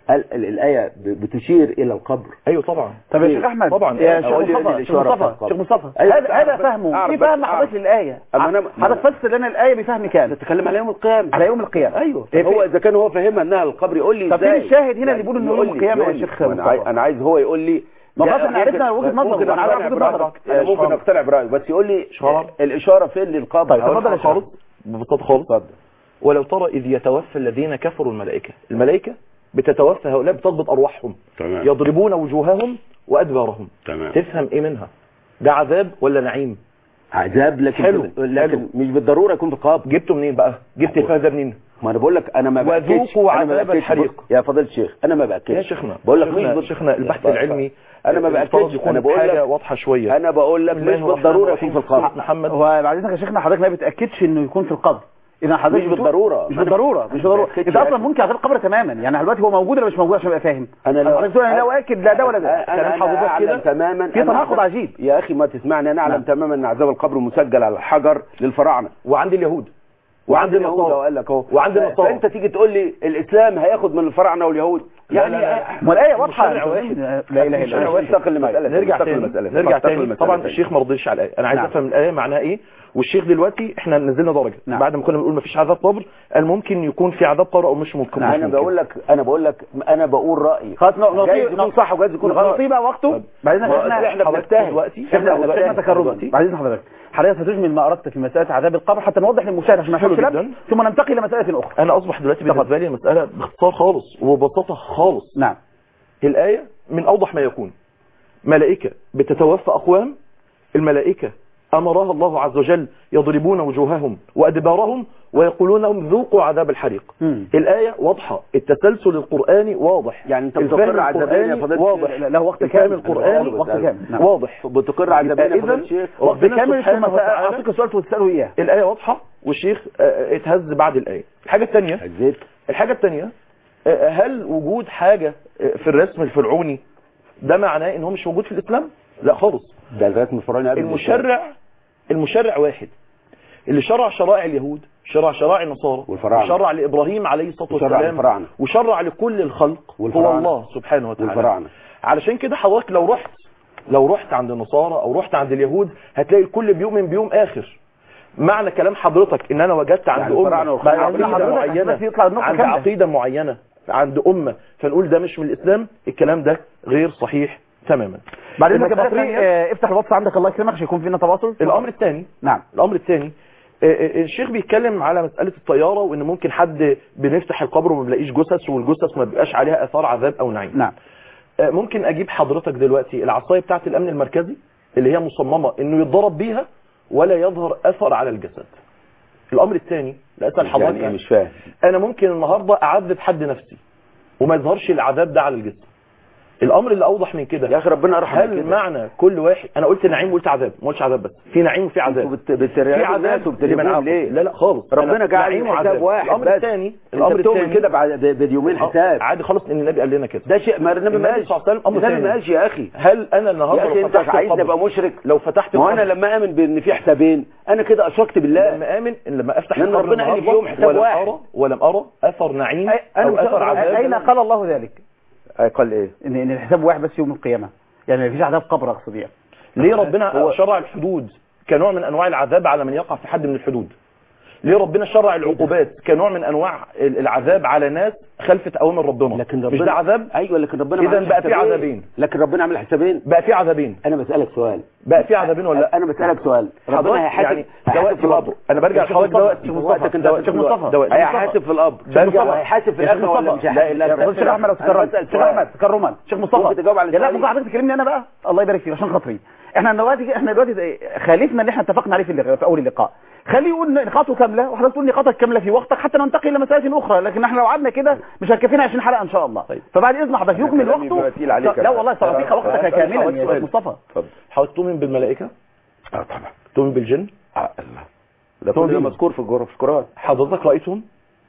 ال- ال- الايه ب- بتشير الى القبر ايوه طبعا طب يا شيخ احمد طبعا. يا شيخ أقول لي مصطفى إن شيخ الإشارة مصطفى بتاعت شيخ مصطفى أيوة، هذا هذا أعرف- فهمه أعرف ايه بس فهم أعرف. حضرتك للايه أما أنا- حضرتك فسر لنا الايه بفهم كامل تتكلم على يوم القيامه على يوم القيامه ايوه إيه هو في- اذا كان هو فاهمها انها القبر يقول لي طب فين ازاي الشاهد هنا اللي بيقول إنه يوم يقول لي- القيامة يا يقول لي. شيخ وأنا مصطفى؟ عايز- انا عايز هو يقول لي ما ده خلاص إحنا ممكن- عرفنا وجهة نظره، ممكن وأنا عارف أقتنع وجهة برأيك. نظرك. أنا يا ممكن شباب. اقتنع برايك بس يقول لي شباب. الاشاره فين للقبر طيب، هقول اتفضل يا لك شيخ. خالص ببساطه خالص اتفضل ولو ترى إذ يتوفى الذين كفروا الملائكة الملائكة بتتوفى هؤلاء بتضبط أرواحهم تمام. يضربون وجوههم وأدبارهم تمام. تفهم إيه منها ده عذاب ولا نعيم عذاب لكن حلو، لكن حلو. مش بالضروره يكون في قبر جبته منين بقى جبت الفايدة ده منين ما انا بقول لك انا ما باكدش وذوقوا أنا ما عذاب باكدش. الحريق. بص، يا فضيله الشيخ انا ما باكدش يا شيخنا بقول لك شيخنا, مش بال- شيخنا البحث لا، العلمي انا ما المفترض باكدش يكون انا بقول حاجة لك واضحة شوية انا بقول لك بسم الله مش الرحمن بالضروره الرحيم. يكون في القبر محمد وبعد اذنك يا شيخنا حضرتك ما بتاكدش انه يكون في القبر اذا حضرتك مش بتقول- بالضرورة. مش ما أنا- بالضروره مش بالضروره بتأكدش انت يا اصلا أخي. ممكن عشان القبر تماما يعني دلوقتي هو موجود ولا مش موجود عشان ابقى فاهم انا لو حضرتك تقول انا لا اؤكد لا ده ولا ده انا كلام انا حضرتك اعلم كده تماما في أنا تناقض أعلم- عجيب يا اخي ما تسمعني انا اعلم نعم. تماما ان عذاب القبر مسجل على الحجر للفراعنه وعند اليهود وعند وعند اليهود النصارى وقال لك اهو وعند ف- النصارى. فانت تيجي تقول لي الاسلام هياخد من الفراعنه واليهود لا، يعني لا، لا. ما الايه واضحه مشرع واحد. لا اله الا مشرع الله واحد. انتقل لمسألة نرجع انتقل تاني لمسألة. نرجع انتقل تاني لمسألة طبعا تاني. الشيخ ما رضيش على الايه انا عايز نعم. افهم الايه معناها ايه والشيخ دلوقتي احنا نزلنا درجه نعم. بعد ما كنا بنقول ما فيش عذاب قبر قال ممكن يكون في عذاب قبر او مش ممكن مش انا ممكن. بقول لك انا بقول لك انا بقول رايي خلاص نعطيه جايز يكون صح وجايز يكون غلط نعطيه بقى وقته بعد اذنك ما احنا احنا حضرتك بنجتهد دلوقتي احنا احنا شيخنا بنجتهد تكرما دلوقتي. بعد اذن حضرتك حضرتك هتجمل ما اردت في مساله عذاب القبر حتى نوضح للمشاهد عشان ما حلو يحصلش جداً. لبس ثم ننتقل الى مساله اخرى انا اصبح دلوقتي تفضل. بالنسبه لي المساله باختصار خالص وببساطه خالص نعم الايه من اوضح ما يكون ملائكه بتتوفى اقوام الملائكه امرها الله عز وجل يضربون وجوههم وادبارهم ويقولون لهم ذوقوا عذاب الحريق مم. الايه واضحه التسلسل القراني واضح يعني انت الفهم بتقر عذابين يا القراني فضيلة واضح الشيخ. لا- له وقت الفهم كامل القراني وقت كامل نعم. واضح بتقر عذابين يا يبقى فضيله إذن الشيخ وقت ربنا كامل ثم سبحانه وتعالى اعطيك سؤال وتساله اياه الآية واضحة والشيخ آه، اتهز بعد الآية الحاجة الثانية هزيت الحاجة الثانية آه، هل وجود حاجة آه، في الرسم الفرعوني ده معناه ان هو مش موجود في الإسلام لا خالص ده الرسم الفرعوني قبل المشرع المشرع واحد اللي شرع شرائع اليهود شرع شرائع النصارى والفراعنة. وشرع لإبراهيم عليه الصلاة وشرع والسلام الفراعنة. وشرع لكل الخلق هو والفراعنة. الله سبحانه وتعالى والفراعنة. علشان كده حضرتك لو رحت لو رحت عند النصارى او رحت عند اليهود هتلاقي الكل بيؤمن بيوم اخر معنى كلام حضرتك ان انا وجدت عند يعني امه الفراعنة والخلق. عقيده حضرتك معينه بس يطلع النقطة عند كاملة. عقيده معينه عند امه فنقول ده مش من الاسلام الكلام ده غير صحيح تماما بعد اذنك يا النقطة بخري الثانية، آه، افتح الواتس عندك الله يكرمك عشان يكون فينا تواصل الامر الثاني نعم الامر الثاني آه، آه، الشيخ بيتكلم على مسألة الطيارة وان ممكن حد بنفتح القبر وما بنلاقيش جثث والجثث ما بيبقاش عليها اثار عذاب او نعيم نعم آه، ممكن اجيب حضرتك دلوقتي العصايه بتاعه الامن المركزي اللي هي مصممه انه يتضرب بيها ولا يظهر اثر على الجسد الامر الثاني لا اسال حضرتك يعني ايه مش فاهم انا ممكن النهارده اعذب حد نفسي وما يظهرش العذاب ده على الجسم الامر اللي اوضح من كده يا اخي ربنا ارحم من هل كده. معنى كل واحد انا قلت نعيم وقلت عذاب ما قلتش عذاب بس في نعيم وفي انتوا عذاب بت- بتريقوا في عذاب الناس لمن وبتلمهم عاقل. ليه لا لا خالص ربنا أنا جعل نعيم الحساب وعذاب. واحد الامر بس. الثاني انت الامر بتؤمن الثاني كده بعد ب- بيومين حساب عادي خالص ان النبي قال لنا كده ده شيء ما النبي ما النبي قالش صلى الله عليه وسلم أمر النبي ثاني. ما قالش يا اخي هل انا النهارده يا اخي لو انت فتحت عايزني القبر- ابقى مشرك لو فتحت ما هو انا القبر- لما امن بان في حسابين انا كده اشركت بالله لما امن إن لما افتح لأن القبر ربنا قال لي النهاردة فيهم حساب ولم واحد. ارى ولم ارى اثر نعيم أي- انا او مش اثر عذاب اين قال الله ذلك قال ايه ان ان الحساب واحد بس يوم القيامه يعني ما فيش عذاب قبر اقصد يعني ليه ربنا هو- شرع الحدود كنوع من انواع العذاب على من يقع في حد من الحدود ليه ربنا شرع العقوبات كنوع من انواع ال- العذاب على ناس خلفت اوامر ربنا لكن مش ربنا ده عذاب ايوه لكن ربنا ما إذن عملش بقى في حسابين. عذابين. لكن ربنا عمل حسابين بقى في عذابين انا بسالك سؤال بقى في عذابين ولا لا انا بسالك سؤال حضرتك ربنا هيحاسب يعني هيحاسب دوائر في القبر انا برجع شيخ لحضرتك مصطفى، دلوقتي شيخ وقتك انت شيخ مصطفى دوائر. هيحاسب في القبر برجع هيحاسب في يا شيخ الاخره ولا مصطفى. مش هيحاسب لا، لا، يا شيخ احمد لو تكرمت شيخ احمد تكرما شيخ مصطفى ممكن تجاوب على يا لا سؤالي؟ ممكن حضرتك تكلمني انا بقى الله يبارك فيك عشان خاطري احنا دلوقتي احنا دلوقتي خالفنا اللي احنا اتفقنا عليه في اللقاء في اول اللقاء خليه يقول نقاطه كامله وحضرتك تقول نقاطك كامله في وقتك حتى ننتقل الى مسائل اخرى لكن احنا لو قعدنا كده مش هتكفينا 20 حلقه ان شاء الله طيب. فبعد اذن حضرتك يكمل كلامي بيبقى وقته تقيل عليك لا أنا. والله سأعطيك أنا- وقتك أنا- كاملا أنا- يا سؤال. شيخ مصطفى اتفضل حضرتك تؤمن بالملائكه اه طبعا تؤمن بالجن آه الله ده تؤمن كل ده بيه. مذكور في الجر- في القران حضرتك رايتهم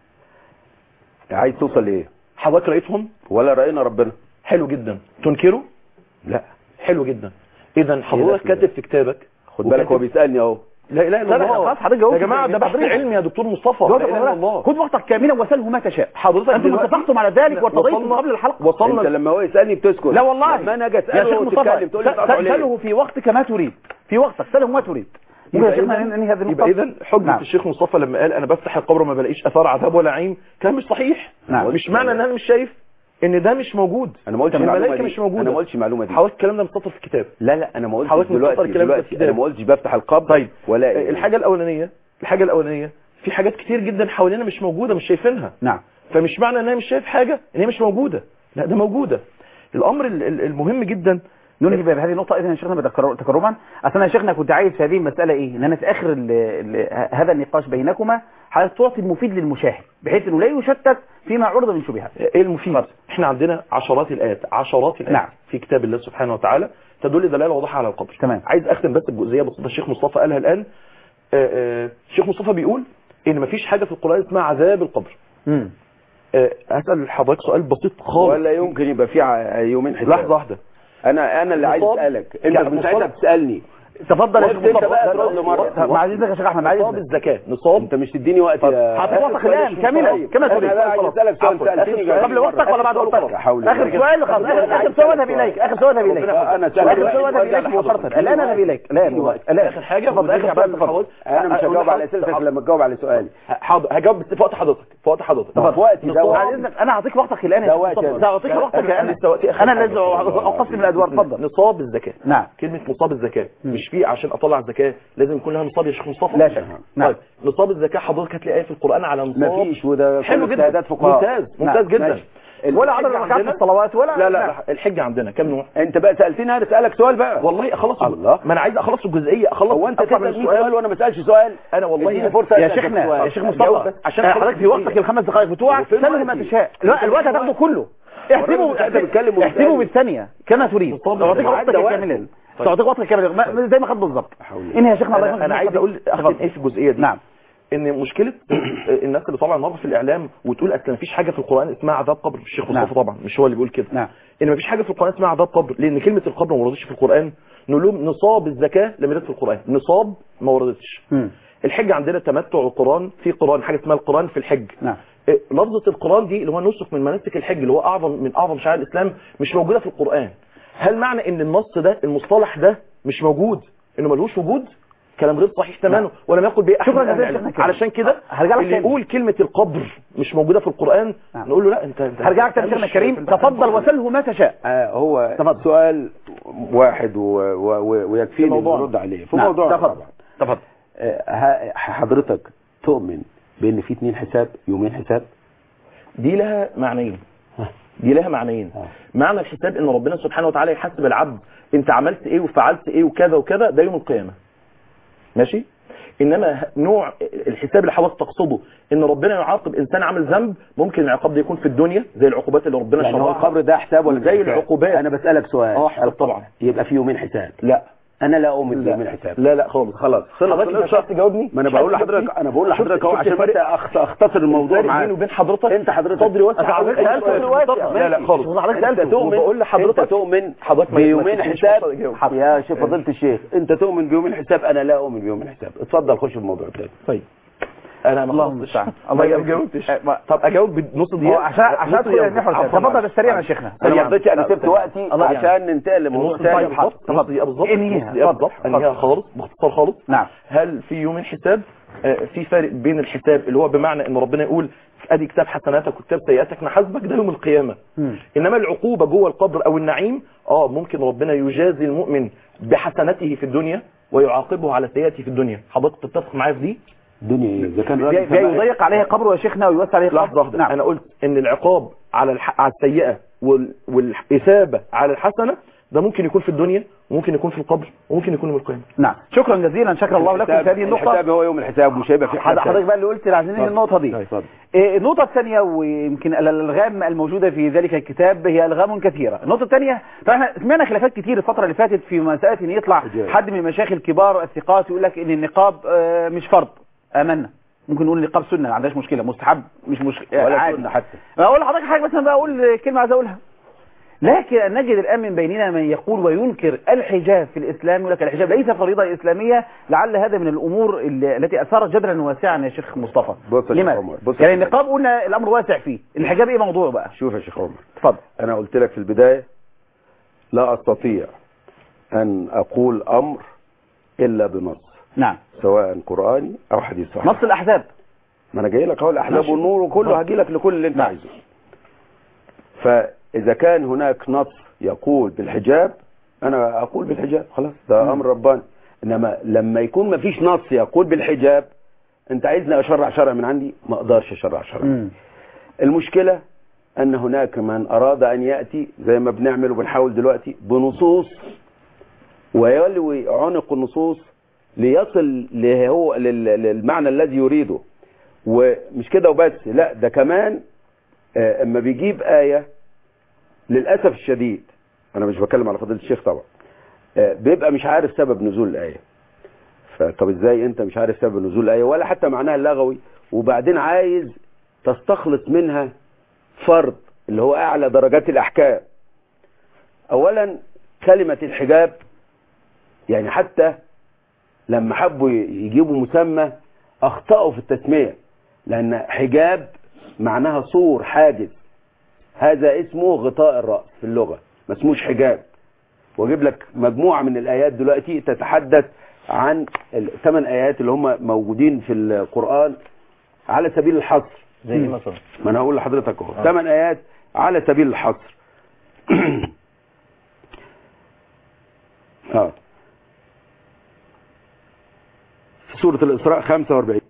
عايز توصل لايه حضرتك رايتهم ولا راينا ربنا حلو جدا تنكره لا حلو جدا اذا حضرتك كده. كاتب في كتابك خد بالك هو وكاتب- بيسالني اهو لا اله الا لا، لا، الله خلاص حضرتك جاوبت يا جماعه ده بحث حضرتك. علمي يا دكتور مصطفى لا جواب اله الا الله خد وقتك كاملا وسله ما تشاء حضرتك انتم دلوقتي- اتفقتم على ذلك وارتضيتم وصلنا- قبل الحلقه وصلنا انت لما هو يسالني بتسكت لا والله لما انا اجي يا شيخ اساله مصطفى وتتكلم تقول لي س- تقطع ليه سله في وقتك ما تريد في وقتك سله ما تريد ممكن يا يبقى شيخنا إذن- ننهي هذه النقطه يبقى اذا حجه نعم. الشيخ مصطفى لما قال انا بفتح القبر ما بلاقيش اثار عذاب ولا عين كان مش صحيح نعم. مش معنى ان انا مش شايف ان ده مش موجود انا ما قلتش المعلومه الملائكه دي مش موجوده انا ما قلتش المعلومه دي حاولت الكلام ده مستطر في الكتاب لا لا انا ما قلتش حاولت نكسر دلوقتي الكلام ده في دلوقتي الكتاب. انا ما قلتش بفتح القبر طيب ولا إيه. الحاجه الاولانيه الحاجه الاولانيه في حاجات كتير جدا حوالينا مش موجوده مش شايفينها نعم فمش معنى ان انا مش شايف حاجه ان هي مش موجوده لا ده موجوده الامر ال- ال- المهم جدا ننهي بهذه النقطة إذا يا شيخنا بتكرر- تكرما أصلا يا شيخنا كنت عايز في هذه المسألة إيه؟ إن أنا في آخر ال ال هذا النقاش بينكما حضرتك تعطي المفيد للمشاهد بحيث إنه لا يشتت فيما عرض من شبهات. ايه المفيد احنا عندنا عشرات الايات عشرات الايات نعم. في كتاب الله سبحانه وتعالى تدل دلاله واضحه على القبر تمام. عايز اختم بس بجزئيه بسيطه الشيخ مصطفى قالها الان آه، آه، الشيخ مصطفى بيقول ان مفيش حاجه في القران اسمها عذاب القبر امم آه، هسال حضرتك سؤال بسيط خالص ولا يمكن يبقى في ع- يومين حساب لحظه واحده انا انا اللي عايز مصاب- اسالك انت يعني من ساعتها مصاب- بتسالني تفضل يا شيخ قلت أنت مصطفى بقى ترد مرة. طب مع إذنك يا شيخ أحمد مع نصاب إذنك الزكاه نصاب انت مش تديني وقت يا حضرتك وقتك الآن كاملا كما تريد انا بقى عايز اسالك سؤال عفواً. سالتني آخر قبل وقتك ولا بعد وقتك؟ حول آخر سؤال خلاص آخر آخر سؤال أذهب إليك آخر سؤال أذهب إليك أنا أسألك آخر سؤال. سؤال أذهب إليك مباشرة الآن أذهب إليك الآن الآن اخر حاجه تفضل آخر سؤال تفضل انا مش هجاوب على اسئلتك لما تجاوب على سؤالي حاضر هجاوب بس في وقت حضرتك في وقت حضرتك طب في وقتي ده بعد وقت. إذنك أنا أعطيك وقتك الآن يا ده شيخ وقت مصطفى يا سأعطيك أنا- وقتك أنا الآن لسه وقتي آخر أنا حاجة. الذي أقسم الأدوار تفضل نصاب الزكاه نعم كلمة نصاب الزكاة مش في عشان اطلع الزكاة لازم يكون لها نصاب يا شيخ مصطفى لا شك. نعم. طيب نصاب الزكاة حضرتك هتلاقي آية في القرآن على نصاب مفيش وده حلو كل جدا اجتهادات فقهاء ممتاز ممتاز نعم. جدا ماشي. ولا عدد الحج ركعات عندنا- الصلوات ولا لا لا, نعم. لا الحج عندنا كم نوع انت بقى سالتني انا اسالك سؤال بقى والله اخلص الله. ما انا عايز اخلص الجزئيه اخلص هو انت أطلع من تسال 100 سؤال وانا ما اسالش سؤال انا والله اديني فرصه يا أسألك شيخنا سؤال. يا شيخ جاوب مصطفى بس عشان آه، حضرتك حضرتك في وقتك الخمس دقائق بتوعك وفين سله ما وقتي؟ تشاء لا الوقت هتاخده كله احسبه أنت بتتكلم احسبه وبتسألني. بالثانية كما تريد نصاب تعطيك الزكاة. وقتك عدى وقت. كاملا تعطيك وقتك كاملا ما- زي ما خد بالظبط حول انهي يا شيخنا الله انا, يكرمك. أنا عايز اقول اختم ايه في الجزئيه دي نعم ان مشكله الناس اللي طالعه النهارده في الاعلام وتقول اصل مفيش حاجه في القران اسمها عذاب قبر الشيخ نعم. مصطفى طبعا مش هو اللي بيقول كده نعم ان مفيش حاجه في القران اسمها عذاب قبر لان كلمه القبر ما وردتش في القران نقول لهم نصاب الزكاه لم يرد في القران نصاب ما وردتش مم. الحج عندنا تمتع القران في قران حاجه اسمها القران في الحج نعم إيه، لفظه القران دي اللي هو نسك من مناسك الحج اللي هو اعظم من اعظم شعائر الاسلام مش موجوده في القران هل معنى ان النص ده المصطلح ده مش موجود انه ملوش وجود كلام غير صحيح تماما ولم يقل به احد شكراً من أهل جزيلاً العلم. شيخنا كريم. علشان كده هرجع لك اللي تاني. يقول كلمه القبر مش موجوده في القران نعم. نقول له لا انت انت هرجع لك تاني أنت شيخنا مش كريم في البحث تفضل الموضوعي. وسله ما تشاء آه هو تفضل. سؤال واحد و... و... و... ويكفيني في موضوع. نرد عليه في نعم، موضوع تفضل. طبعا تفضل آه، ه- حضرتك تؤمن بان في اتنين حساب يومين حساب دي لها معنيين دي لها معنيين آه. معنى الحساب ان ربنا سبحانه وتعالى يحاسب العبد انت عملت ايه وفعلت ايه وكذا وكذا ده يوم القيامه ماشي انما نوع الحساب اللي حضرتك تقصده ان ربنا يعاقب انسان عمل ذنب ممكن العقاب ده يكون في الدنيا زي العقوبات اللي ربنا يعني هو شرعها القبر ده حساب ولا مش زي حساب؟ العقوبات. انا بسالك سؤال اه حساب طبعا يبقى في يومين حساب لا انا لا اؤمن لا بيومين حساب لا لا خالص خلاص حضرتك مش عايز تجاوبني ما انا مش بقول عايز لحضرتك تجاوبني؟ انا بقول شفت- لحضرتك اهو شفت عشان بس الفرق؟ أخت- اختصر الموضوع الفرق معاك بيني وبين حضرتك انت حضرتك صدري واسع أنت حضرتك أوي. سألت أيوة، صدري واسع. مصطفى. لا لا ماشي. خالص شوف حضرتك انت سألته تؤمن وبقول لحضرتك- انت تؤمن حضرتك ما- بيومين ما تدينيش حساب فرصة أجاوب. يا شيخ فضيله الشيخ انت تؤمن بيومين حساب انا لا اؤمن بيومين حساب اتفضل خش في الموضوع الثاني طيب انا ما اللهم خلصتش. المستعان. ما الله يبارك جاودتش فيك. ما- طب اجاوب بنص هو دقيقه عشان عشان نص ادخل دقيقة. المحور عفواً. تفضل بالسريع يا شيخنا انا ما سريعاً. رضيتش انا لا، سبت سريعاً. وقتي الله يعين. عشان ننتقل لموضوع نص ثاني دقيقة حاضر. بالظبط نص دقيقة بالظبط انهيها. نص دقيقة اتفضل. بالظبط انهيها خالص باختصار خالص نعم هل في يومين حساب آه، في فرق بين الحساب اللي هو بمعنى ان ربنا يقول ادي كتاب حسناتك وكتاب سيئاتك نحاسبك ده يوم القيامه مم. انما العقوبه جوه القبر او النعيم اه ممكن ربنا يجازي المؤمن بحسناته في الدنيا ويعاقبه على سيئاته في الدنيا حضرتك تتفق معايا في دي الدنيا ايه اذا كان جاي راجل جاي سماعي. يضيق عليه قبره يا شيخنا ويوسع عليه لحظه قبره واحده نعم انا قلت ان العقاب على الح... على السيئه وال... والاثابه على الحسنه ده ممكن يكون في الدنيا وممكن يكون في القبر وممكن يكون يوم القيامه نعم شكرا جزيلا شكر الله لكم في هذه النقطة الحساب هو يوم الحساب مش هيبقى في حضرتك حساب بقى اللي قلت عايزين ننهي النقطة دي اتفضل إيه، النقطة الثانية ويمكن الألغام الموجودة في ذلك الكتاب هي ألغام كثيرة النقطة الثانية طبعا احنا سمعنا خلافات كتير الفترة اللي فاتت في مسألة إن يطلع أجل. حد من المشايخ الكبار الثقات يقول لك إن النقاب آه، مش فرض آمنا ممكن نقول النقاب سنة ما عندهاش مشكلة مستحب مش مشكلة ولا عادي سنة حتى أقول لحضرتك حاجة مثلا بقى أقول كلمة عايز أقولها لكن أن نجد الآن من بيننا من يقول وينكر الحجاب في الإسلام يقول لك الحجاب ليس فريضة إسلامية لعل هذا من الأمور اللي- التي أثارت جدلا واسعا يا شيخ مصطفى بص يا شيخ لماذا؟ عمر، بص يا يعني شيخ النقاب قلنا الأمر واسع فيه الحجاب إيه موضوعه بقى شوف يا شيخ عمر اتفضل انا قلت لك في البداية لا استطيع ان اقول امر الا بنص نعم سواء قرآني او حديث صحيح نص الأحزاب ما انا جاي لك اهو الاحزاب ماشي. والنور وكله هجي لك لكل اللي انت نعم. عايزه فاذا كان هناك نص يقول بالحجاب انا اقول بالحجاب خلاص ده مم. امر رباني انما لما يكون ما فيش نص يقول بالحجاب انت عايزني اشرع شرع من عندي ما اقدرش اشرع شرع مم. المشكلة ان هناك من اراد ان يأتي زي ما بنعمل وبنحاول دلوقتي بنصوص ويلوي عنق النصوص ليصل لهو لل- للمعنى الذي يريده ومش كده وبس لا ده كمان آه، اما بيجيب آية للأسف الشديد انا مش بتكلم على فضيلة الشيخ طبعا آه، بيبقى مش عارف سبب نزول الآية فطب ازاي انت مش عارف سبب نزول الآية ولا حتى معناها اللغوي وبعدين عايز تستخلص منها فرض اللي هو اعلى درجات الاحكام اولا كلمة الحجاب يعني حتى لما حبوا يجيبوا مسمى اخطأوا في التسمية لان حجاب معناها صور حاجز هذا اسمه غطاء الرأس في اللغة ما اسموش حجاب واجيب لك مجموعة من الايات دلوقتي تتحدث عن الثمان ايات اللي هم موجودين في القرآن على سبيل الحصر زي ايه مثلا ما انا هقول لحضرتك اهو آه. ثمان ايات على سبيل الحصر اه في سورة الإسراء 45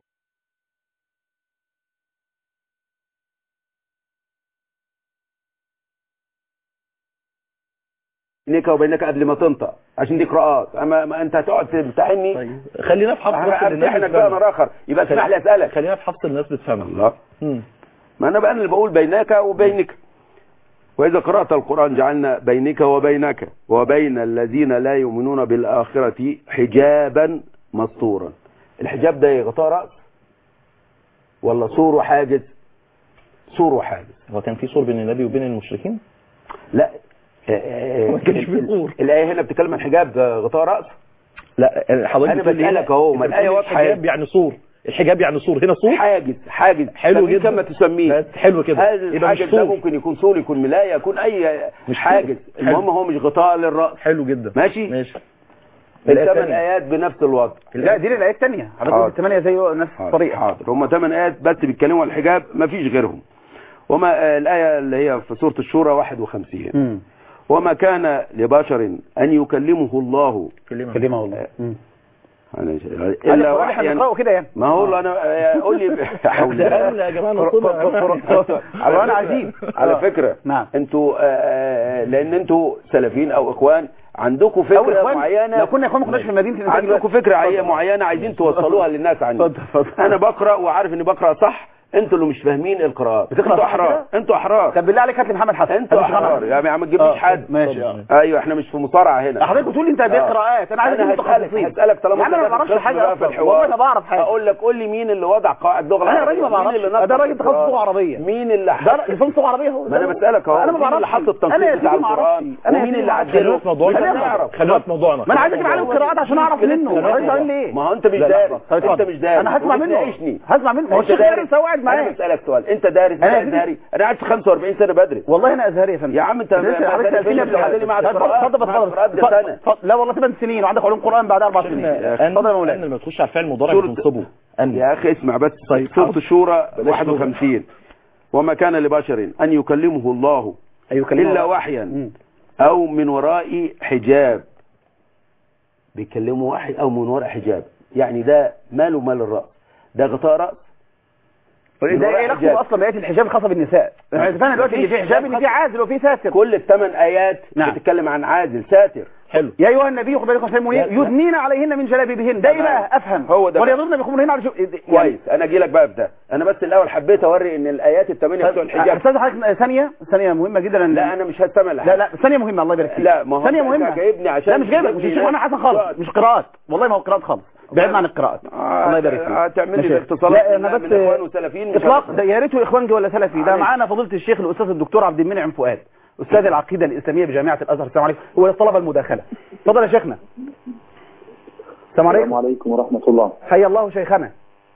بينك وبينك قبل ما تنطق عشان دي قراءات اما ما انت هتقعد تمتحني طيب خلينا في حفظ بس اللي الناس امتحنك بقى بتفهمها. مرة اخر يبقى اسمح لي اسالك خلينا في حفظ الناس بتفهمها الله مم. ما انا بقى أنا اللي بقول بينك وبينك واذا قرات القران جعلنا بينك وبينك وبين الذين لا يؤمنون بالاخره حجابا مستورا الحجاب ده إيه؟ غطاء راس ولا سور وحاجز سور وحاجز هو كان في صور بين النبي وبين المشركين لا آه، آه، ما كانش في سور. الايه هنا بتتكلم عن حجاب آه، غطاء راس لا حضرتك أنا بتقول لي بسألك هنا- أهو، أنت ما بتقول الآية لي واضحة الحجاب أهي. يعني صور الحجاب يعني صور هنا صور حاجز حاجز حلو سميه جدا كما تسميه بس حلو كده هذا يبقى مش الحاجز ده صور ممكن يكون سور يكون ملايه يكون اي مش حاجز سور. المهم حلو. هو مش غطاء للراس حلو جدا ماشي ماشي الآية الثمان الثانية. ايات بنفس الوضع لا دي الآيات الثانية حضرتك حاضر. قلت الثمانية زي نفس الطريقة حاضر هم ثمان ايات بس بيتكلموا عن الحجاب ما فيش غيرهم وما آه، الايه اللي هي في سوره الشورى 51 مم. وما كان لبشر ان يكلمه الله كلمة كلمة والله مم. يعني هذا الا القرآن احنا وحيا بنقرأه كده يعني ما هو انا آه، قول لي حول ده أولى يا جماعة نصنا قرآن عجيب على آه. فكرة نعم انتوا آه، آه، لان انتوا سلفيين او اخوان عندكم أو فكرة إخوان معينة لو كنا إخوان ما كناش في مدينة الإنتاج عندكم دلوقتي. فكرة عي- معينة عايزين توصلوها للناس عندي اتفضل اتفضل انا بقرأ وعارف اني بقرأ صح انتوا اللي مش فاهمين القراءات بتقرأ انتوا صح احرار كده؟ انتوا احرار طب بالله عليك هات لي محمد حسن انتوا هات لي محمد احرار حسن. يعني ما تجيبليش آه، حد ماشي اه ايوه احنا مش في مصارعة هنا حضرتك بتقول لي انت دي آه. قراءات انا عايز انا اجيب هسألك متخصصين هسألك طالما يعني انا ما انت بعرفش داخل حاجه بقى في اصلا الحوار. والله ما بعرف حاجه اقول لك قول لي مين اللي وضع قواعد اللغة انا العربية راجل ما مين بعرفش اللي ده نطق راجل تخصص القرآن؟ لغه عربيه مين اللي ده حط لسان لغه عربيه هو ما انا بسألك اهو انا ما مين اللي بعرفش حط التنصيص انا يا بتاع سيدي ما القرآن اعرفش انا يا ومين سيدي اللي ما أعرفش. عدله خلينا في موضوعنا خلينا نعرف. خلينا في موضوعنا ما انا عايز اجيب عالم القراءات عشان اعرف منه خلينا الراجل ده قال لي ايه ما هو انت مش لا، دارس لحظة. طيب انت اتفضل. مش دارس انا هسمع منه وبتناقشني. هسمع منه ما هو انت الشيخ دارس دارس هو قاعد انا معايا بسألك سؤال انت دارس أنا انا يا سيدي- ازهري انا قاعد في 45 سنة بدرس والله انا ازهري يا فندم يا عم انت لسه ما- حضرتك ما- سألتني قبل ما- الحلقة. ما- اتفضل ما- اتفضل ما- اتفضل ما- اتفضل سنة. اتفضل. لا والله ثمان سنين وعندك علوم قرآن بعد اربع سنين اتفضل يا أن مولانا لما تخش على الفعل المضارع سورة- بتنصبه أن يا اخي اسمع بس طيب، سورة حاضر. الشورى بلاش 51 وما كان لبشر ان يكلمه الله ايوه كلمة الا والله. وحيا مم. او من وراء حجاب بيكلموا واحد او من وراء حجاب يعني ده ماله مال الرأس ده غطاء رأس من ده وراء ايه علاقته حجاب. اصلا بآيات الحجاب الخاصه بالنساء احنا اتفقنا دلوقتي ان في حجاب ان في عازل وفي ساتر كل الثمان ايات نعم. بتتكلم عن عازل ساتر حلو يا ايها النبي خد بالك وسلموا لا، لا. يدنين عليهن من جلابيبهن ده ايه تمام. بقى افهم هو ده بقى. وليضربن بخمرهن على شو يعني كويس انا اجي لك بقى في ده انا بس الاول حبيت اوري ان الايات الثمانيه بتوع الحجاب استاذ حضرتك ثانيه ثانيه مهمه جدا لا انا مش هستمع لا لا ثانيه مهمه الله يبارك فيك لا ما هو ثانيه أنت مهمه جايبني عشان لا مش جايبك مش تجيبني الشيخ محمد حسن خالص ناس. مش قراءات والله ما هو قراءات خالص بعدنا عن القراءات آه، الله يبارك فيك هتعمل لي ماشي. الاتصالات لا من- انا من بس إخوان وسلفيين مش اطلاق هتفرق. ده يا ريته اخوانجي ولا سلفي ده معلش. معانا فضيله الشيخ الاستاذ الدكتور عبد المنعم فؤاد استاذ العقيده الاسلاميه بجامعه الازهر السلام عليكم هو الطلبه المداخله اتفضل يا شيخنا السلام السلام عليكم عليكم ورحمة الله حيا الله شيخنا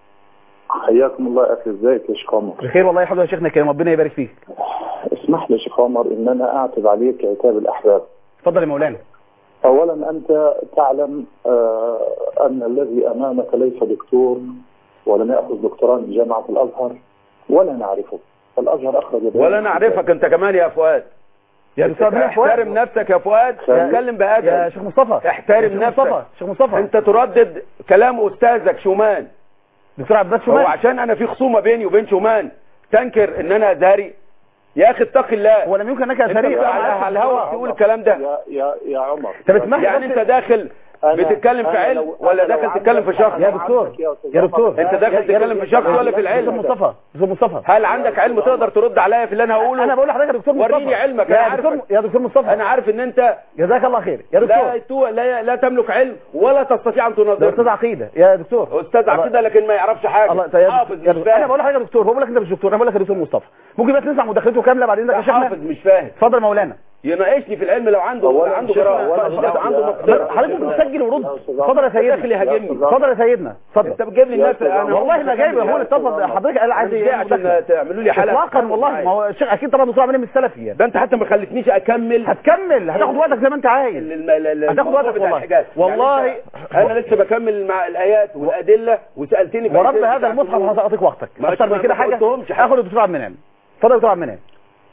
حياكم الله يا أخي ازيك يا شيخ عمر بخير والله يحفظك يا شيخنا الكريم ربنا يبارك فيك اسمح لي يا شيخ عمر إن أنا أعتب عليك عتاب الأحباب اتفضل يا مولانا أولا أنت تعلم آه أن الذي أمامك ليس دكتور ولم يأخذ دكتوراه من جامعة الأزهر ولا نعرفه الأزهر أخرج بيان ولا نعرفك انت كمان يا فؤاد يا دكتور عبد الله فؤاد. احترم نفسك يا فؤاد اتكلم يا بأدب شيخ مصطفى احترم يا شيخ نفسك. مصطفى شيخ مصطفى انت تردد كلام استاذك شومان دكتور عباس هو شومان عشان انا في خصومه بيني وبين شومان تنكر ان انا ازهري يا اخي اتق الله هو لم يمكن انك انت شريك على على الهوا تقول الكلام ده يا يا يا عمر طب اسمح لي يعني بس- انت داخل أنا- بتتكلم في أنا علم لو- ولا أنا لو داخل تتكلم في عندك- شخص يا أنا دكتور عندك يا أستاذ يا عمر. دكتور انت داخل يا- يا- تتكلم في شخص ولا في دكتور العلم مصطفى دكتور مصطفى هل عندك علم تقدر ترد عليا في اللي انا هقوله انا بقول لحضرتك يا دكتور مصطفى وريني علمك انا يا دكتور عارفك يا دكتور مصطفى انا عارف ان انت جزاك الله خير يا لا دكتور تو- لا لا تملك علم ولا تستطيع ان ده استاذ تناظر عقيده يا دكتور استاذ الله- عقيده لكن ما يعرفش حاجه الله طيب يا حافظ دكتور- يا مش دكتور. انا فاهم بقول لحضرتك يا دكتور هو بقول لك انت مش دكتور انا بقول لك يا دكتور مصطفى ممكن بس نسمع مداخلته كامله بعدين ده يا شيخنا حافظ مش فاهم اتفضل يا مولانا يناقشني في العلم لو عنده لو أولاً عنده شيخنا، قراءه أولاً لو شيخنا، عنده يا- مقدره حضرتك بتسجل ورد اتفضل يا داخل سيدنا يهاجمني اتفضل يا سيدنا اتفضل انت بتجيب لي الناس يا انا والله ما جايب هو اللي اتصل حضرتك قال عايز عايز ايه عشان مداخلة. تعملوا لي حلقه اطلاقا والله ما هو الشيخ اكيد طبعا دكتور عامل من السلفي يعني ده انت حتى ما خلتنيش اكمل هتكمل هتاخد وقتك زي ما انت عايز ال- ال- ال- هتاخد الموضوع وقتك بتاع والله. الحجاز. والله- يعني انت- انا لسه بكمل مع الايات والادله وسالتني في ورب آيتين هذا بتاع المصحف النور. هسقطك وقتك ما- اكتر من ما- كده ما حاجه قلتهمش حاجة. اخد الدكتور عبد المنعم اتفضل يا دكتور عبد المنعم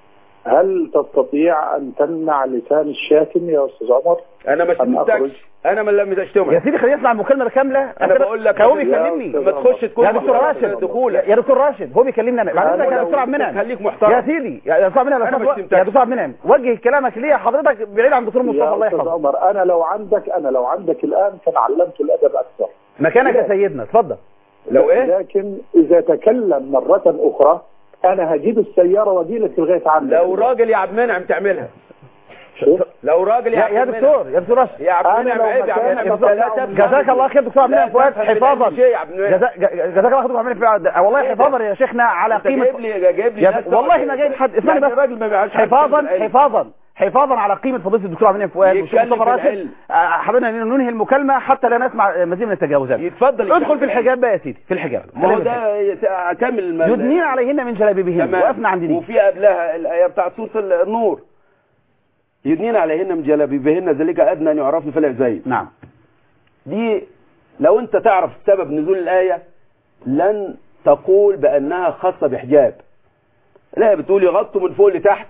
هل تستطيع أن تمنع لسان الشاتم يا أستاذ عمر؟ انا ما أن أخرج. شتمتكش انا ما لم يا اشتمك سيدي خلينا نسمع المكالمه كامله انا بقول لك هو يا بيكلمني أستاذ ما تخش تكون يا دكتور راشد دخولك يا دكتور راشد هو بيكلمني انا بعد اذنك يا أنا دكتور عبد المنعم خليك محترم. يا سيدي يا دكتور عبد المنعم أنا لو ما سمحت- شتمتكش. يا دكتور عبد المنعم وجه كلامك ليه حضرتك بعيد عن دكتور مصطفى يا الله أستاذ يحفظه عمر أنا لو عندك أنا لو عندك الآن كان علمت الأدب أكثر مكانك يا سيدنا اتفضل لو ايه لكن إذا تكلم مرة أخرى أنا هجيب السيارة وأجي لك لغاية عندك لو راجل يا عبد المنعم تعملها شوف. لو راجل يا يا عبد يا المنعم دكتور يا دكتور راشد يا عبد أنا المنعم لو عيب يا عبد مكانك المنعم بطلع لا تفهم. جزاك الله خير دكتور عبد لا المنعم فؤاد تفهم في حفاظا العلم شيء يا عبد المنعم جزا- ج- جزاك الله خير دكتور عبد المنعم فؤاد والله إيه ده؟ حفاظا يا شيخنا على انت قيمه جايب لي جايب لي يا ناس ف- والله ما جايب حد اسمعني يعني بس الراجل ما بيعرفش حاجة في حفاظا العلم. حفاظا حفاظا على قيمه فضيله الدكتور عبد المنعم فؤاد والشيخ يتكلم مصطفى في راشد العلم. آه، حابين ان ننهي المكالمه حتى لا نسمع مزيد من التجاوزات يتفضل ادخل في الحجاب بقى يا سيدي في الحجاب ما هو خلينا في الحجاب. ده اكمل الم- يدنين عليهن من جلابيبهن تمام. وقفنا عند دي وفي قبلها الايه بتاعت سوره النور يدنين عليهن من جلابيبهن ذلك ادنى ان يعرفن فلا يزين نعم دي لو انت تعرف سبب نزول الايه لن تقول بانها خاصه بحجاب لا بتقول يغطوا من فوق لتحت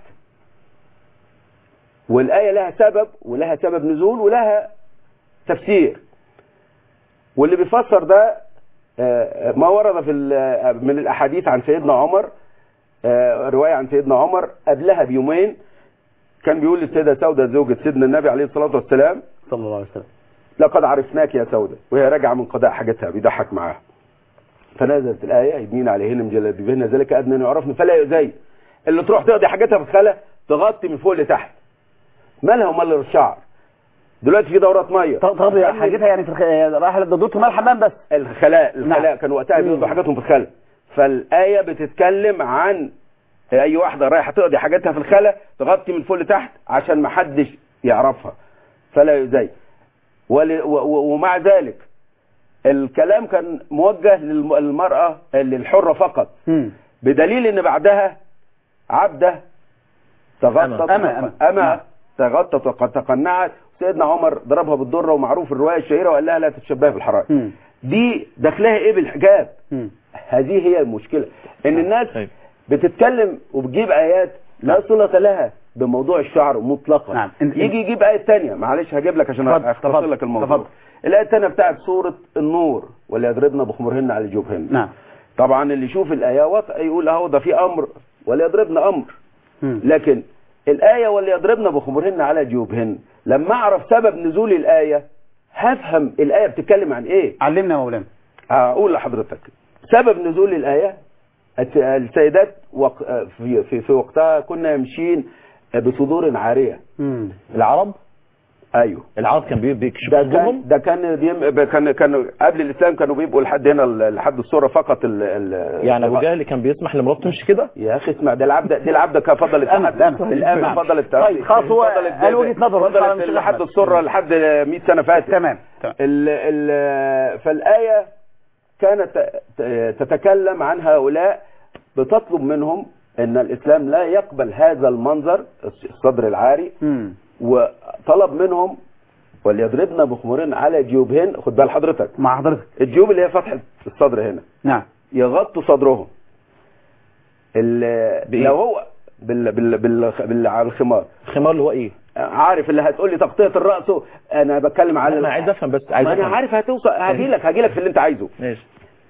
والايه لها سبب ولها سبب نزول ولها تفسير واللي بيفسر ده آه، ما ورد في ال- من الاحاديث عن سيدنا عمر آه، روايه عن سيدنا عمر قبلها بيومين كان بيقول للسيده سوده زوجة سيدنا النبي عليه الصلاه والسلام صلى الله عليه وسلم لقد عرفناك يا سودة وهي راجعة من قضاء حاجتها بيضحك معاها فنزلت الآية يدنين عليهن من جلابيبهن ذلك أدنى أن يعرفن فلا يؤذين اللي تروح تقضي حاجتها في الخلا تغطي من فوق لتحت مالها ومال الشعر دلوقتي في دورات ميه تقضي حاجتها يعني في الخ... راح لدكتور مال الحمام بس الخلاء الخلاء نعم. كان وقتها بيقضوا مم. حاجاتهم في الخلا فالآية بتتكلم عن أي واحدة رايحة تقضي حاجاتها في الخلا تغطي من فوق لتحت عشان ما حدش يعرفها فلا يؤذي ول- و- و- ومع ذلك الكلام كان موجه للم- للمرأة للحرة فقط مم. بدليل ان بعدها عبده تغطت أما- أما. أما نعم. تغطت وقد تقنعت سيدنا عمر ضربها بالضرة ومعروف الرواية الشهيرة وقال لها لا تتشبه بالحرائر مم. دي داخلها ايه بالحجاب مم. هذه هي المشكلة ان الناس طيب. بتتكلم وبتجيب ايات لا صلة لها بموضوع الشعر مطلقا نعم. انت- يجي يجيب آية تانية معلش هجيب لك عشان اتفضل، اختصر اتفضل، لك الموضوع اتفضل. الآية التانية بتاعت سورة النور وليضربن بخمرهن على جيوبهن نعم طبعا اللي يشوف الآية واضح يقول اهو ده في أمر وليضربن أمر مم. لكن الآية وليضربن بخمرهن على جيوبهن لما أعرف سبب نزول الآية هفهم الآية بتتكلم عن إيه علمنا يا مولانا هقول لحضرتك سبب نزول الآية الت- السيدات وق... في, في, في وقتها كنا يمشين بصدور عارية مم. العرب ايوه العرب كان بي- بيكشفوا ده صدورهم كان ده كان بيم... كان كانوا قبل الاسلام كانوا بيبقوا لحد هنا ل- لحد الصوره فقط ال... ال... يعني ابو جهل كان بيسمح لمراته تمشي كده يا اخي اسمع ده العبده دي العبده كان فضلت الأمل، لحد- الأمل. الامل نعم. فضلت طيب، خلاص، هو فضلت قال وجهة نظره. خلاص، فضلت مش لحد أحمد. الصوره لحد 100 سنه فاتت تمام تمام ال ال فالآية كانت ت- تتكلم عن هؤلاء بتطلب منهم أن الإسلام لا يقبل هذا المنظر الصدر العاري مم. وطلب منهم وليضربن بخمورين على جيوبهن خد بال حضرتك مع حضرتك الجيوب اللي هي فتحة الصدر هنا نعم يغطوا صدرهم ال- لو هو بال بال بال بال على الخمار الخمار اللي هو ايه عارف اللي هتقول لي تغطية الرأس انا بتكلم على انا عايز افهم بس عايز ما انا افهم عارف هتوصل هجي لك هجي لك في اللي انت عايزه ماشي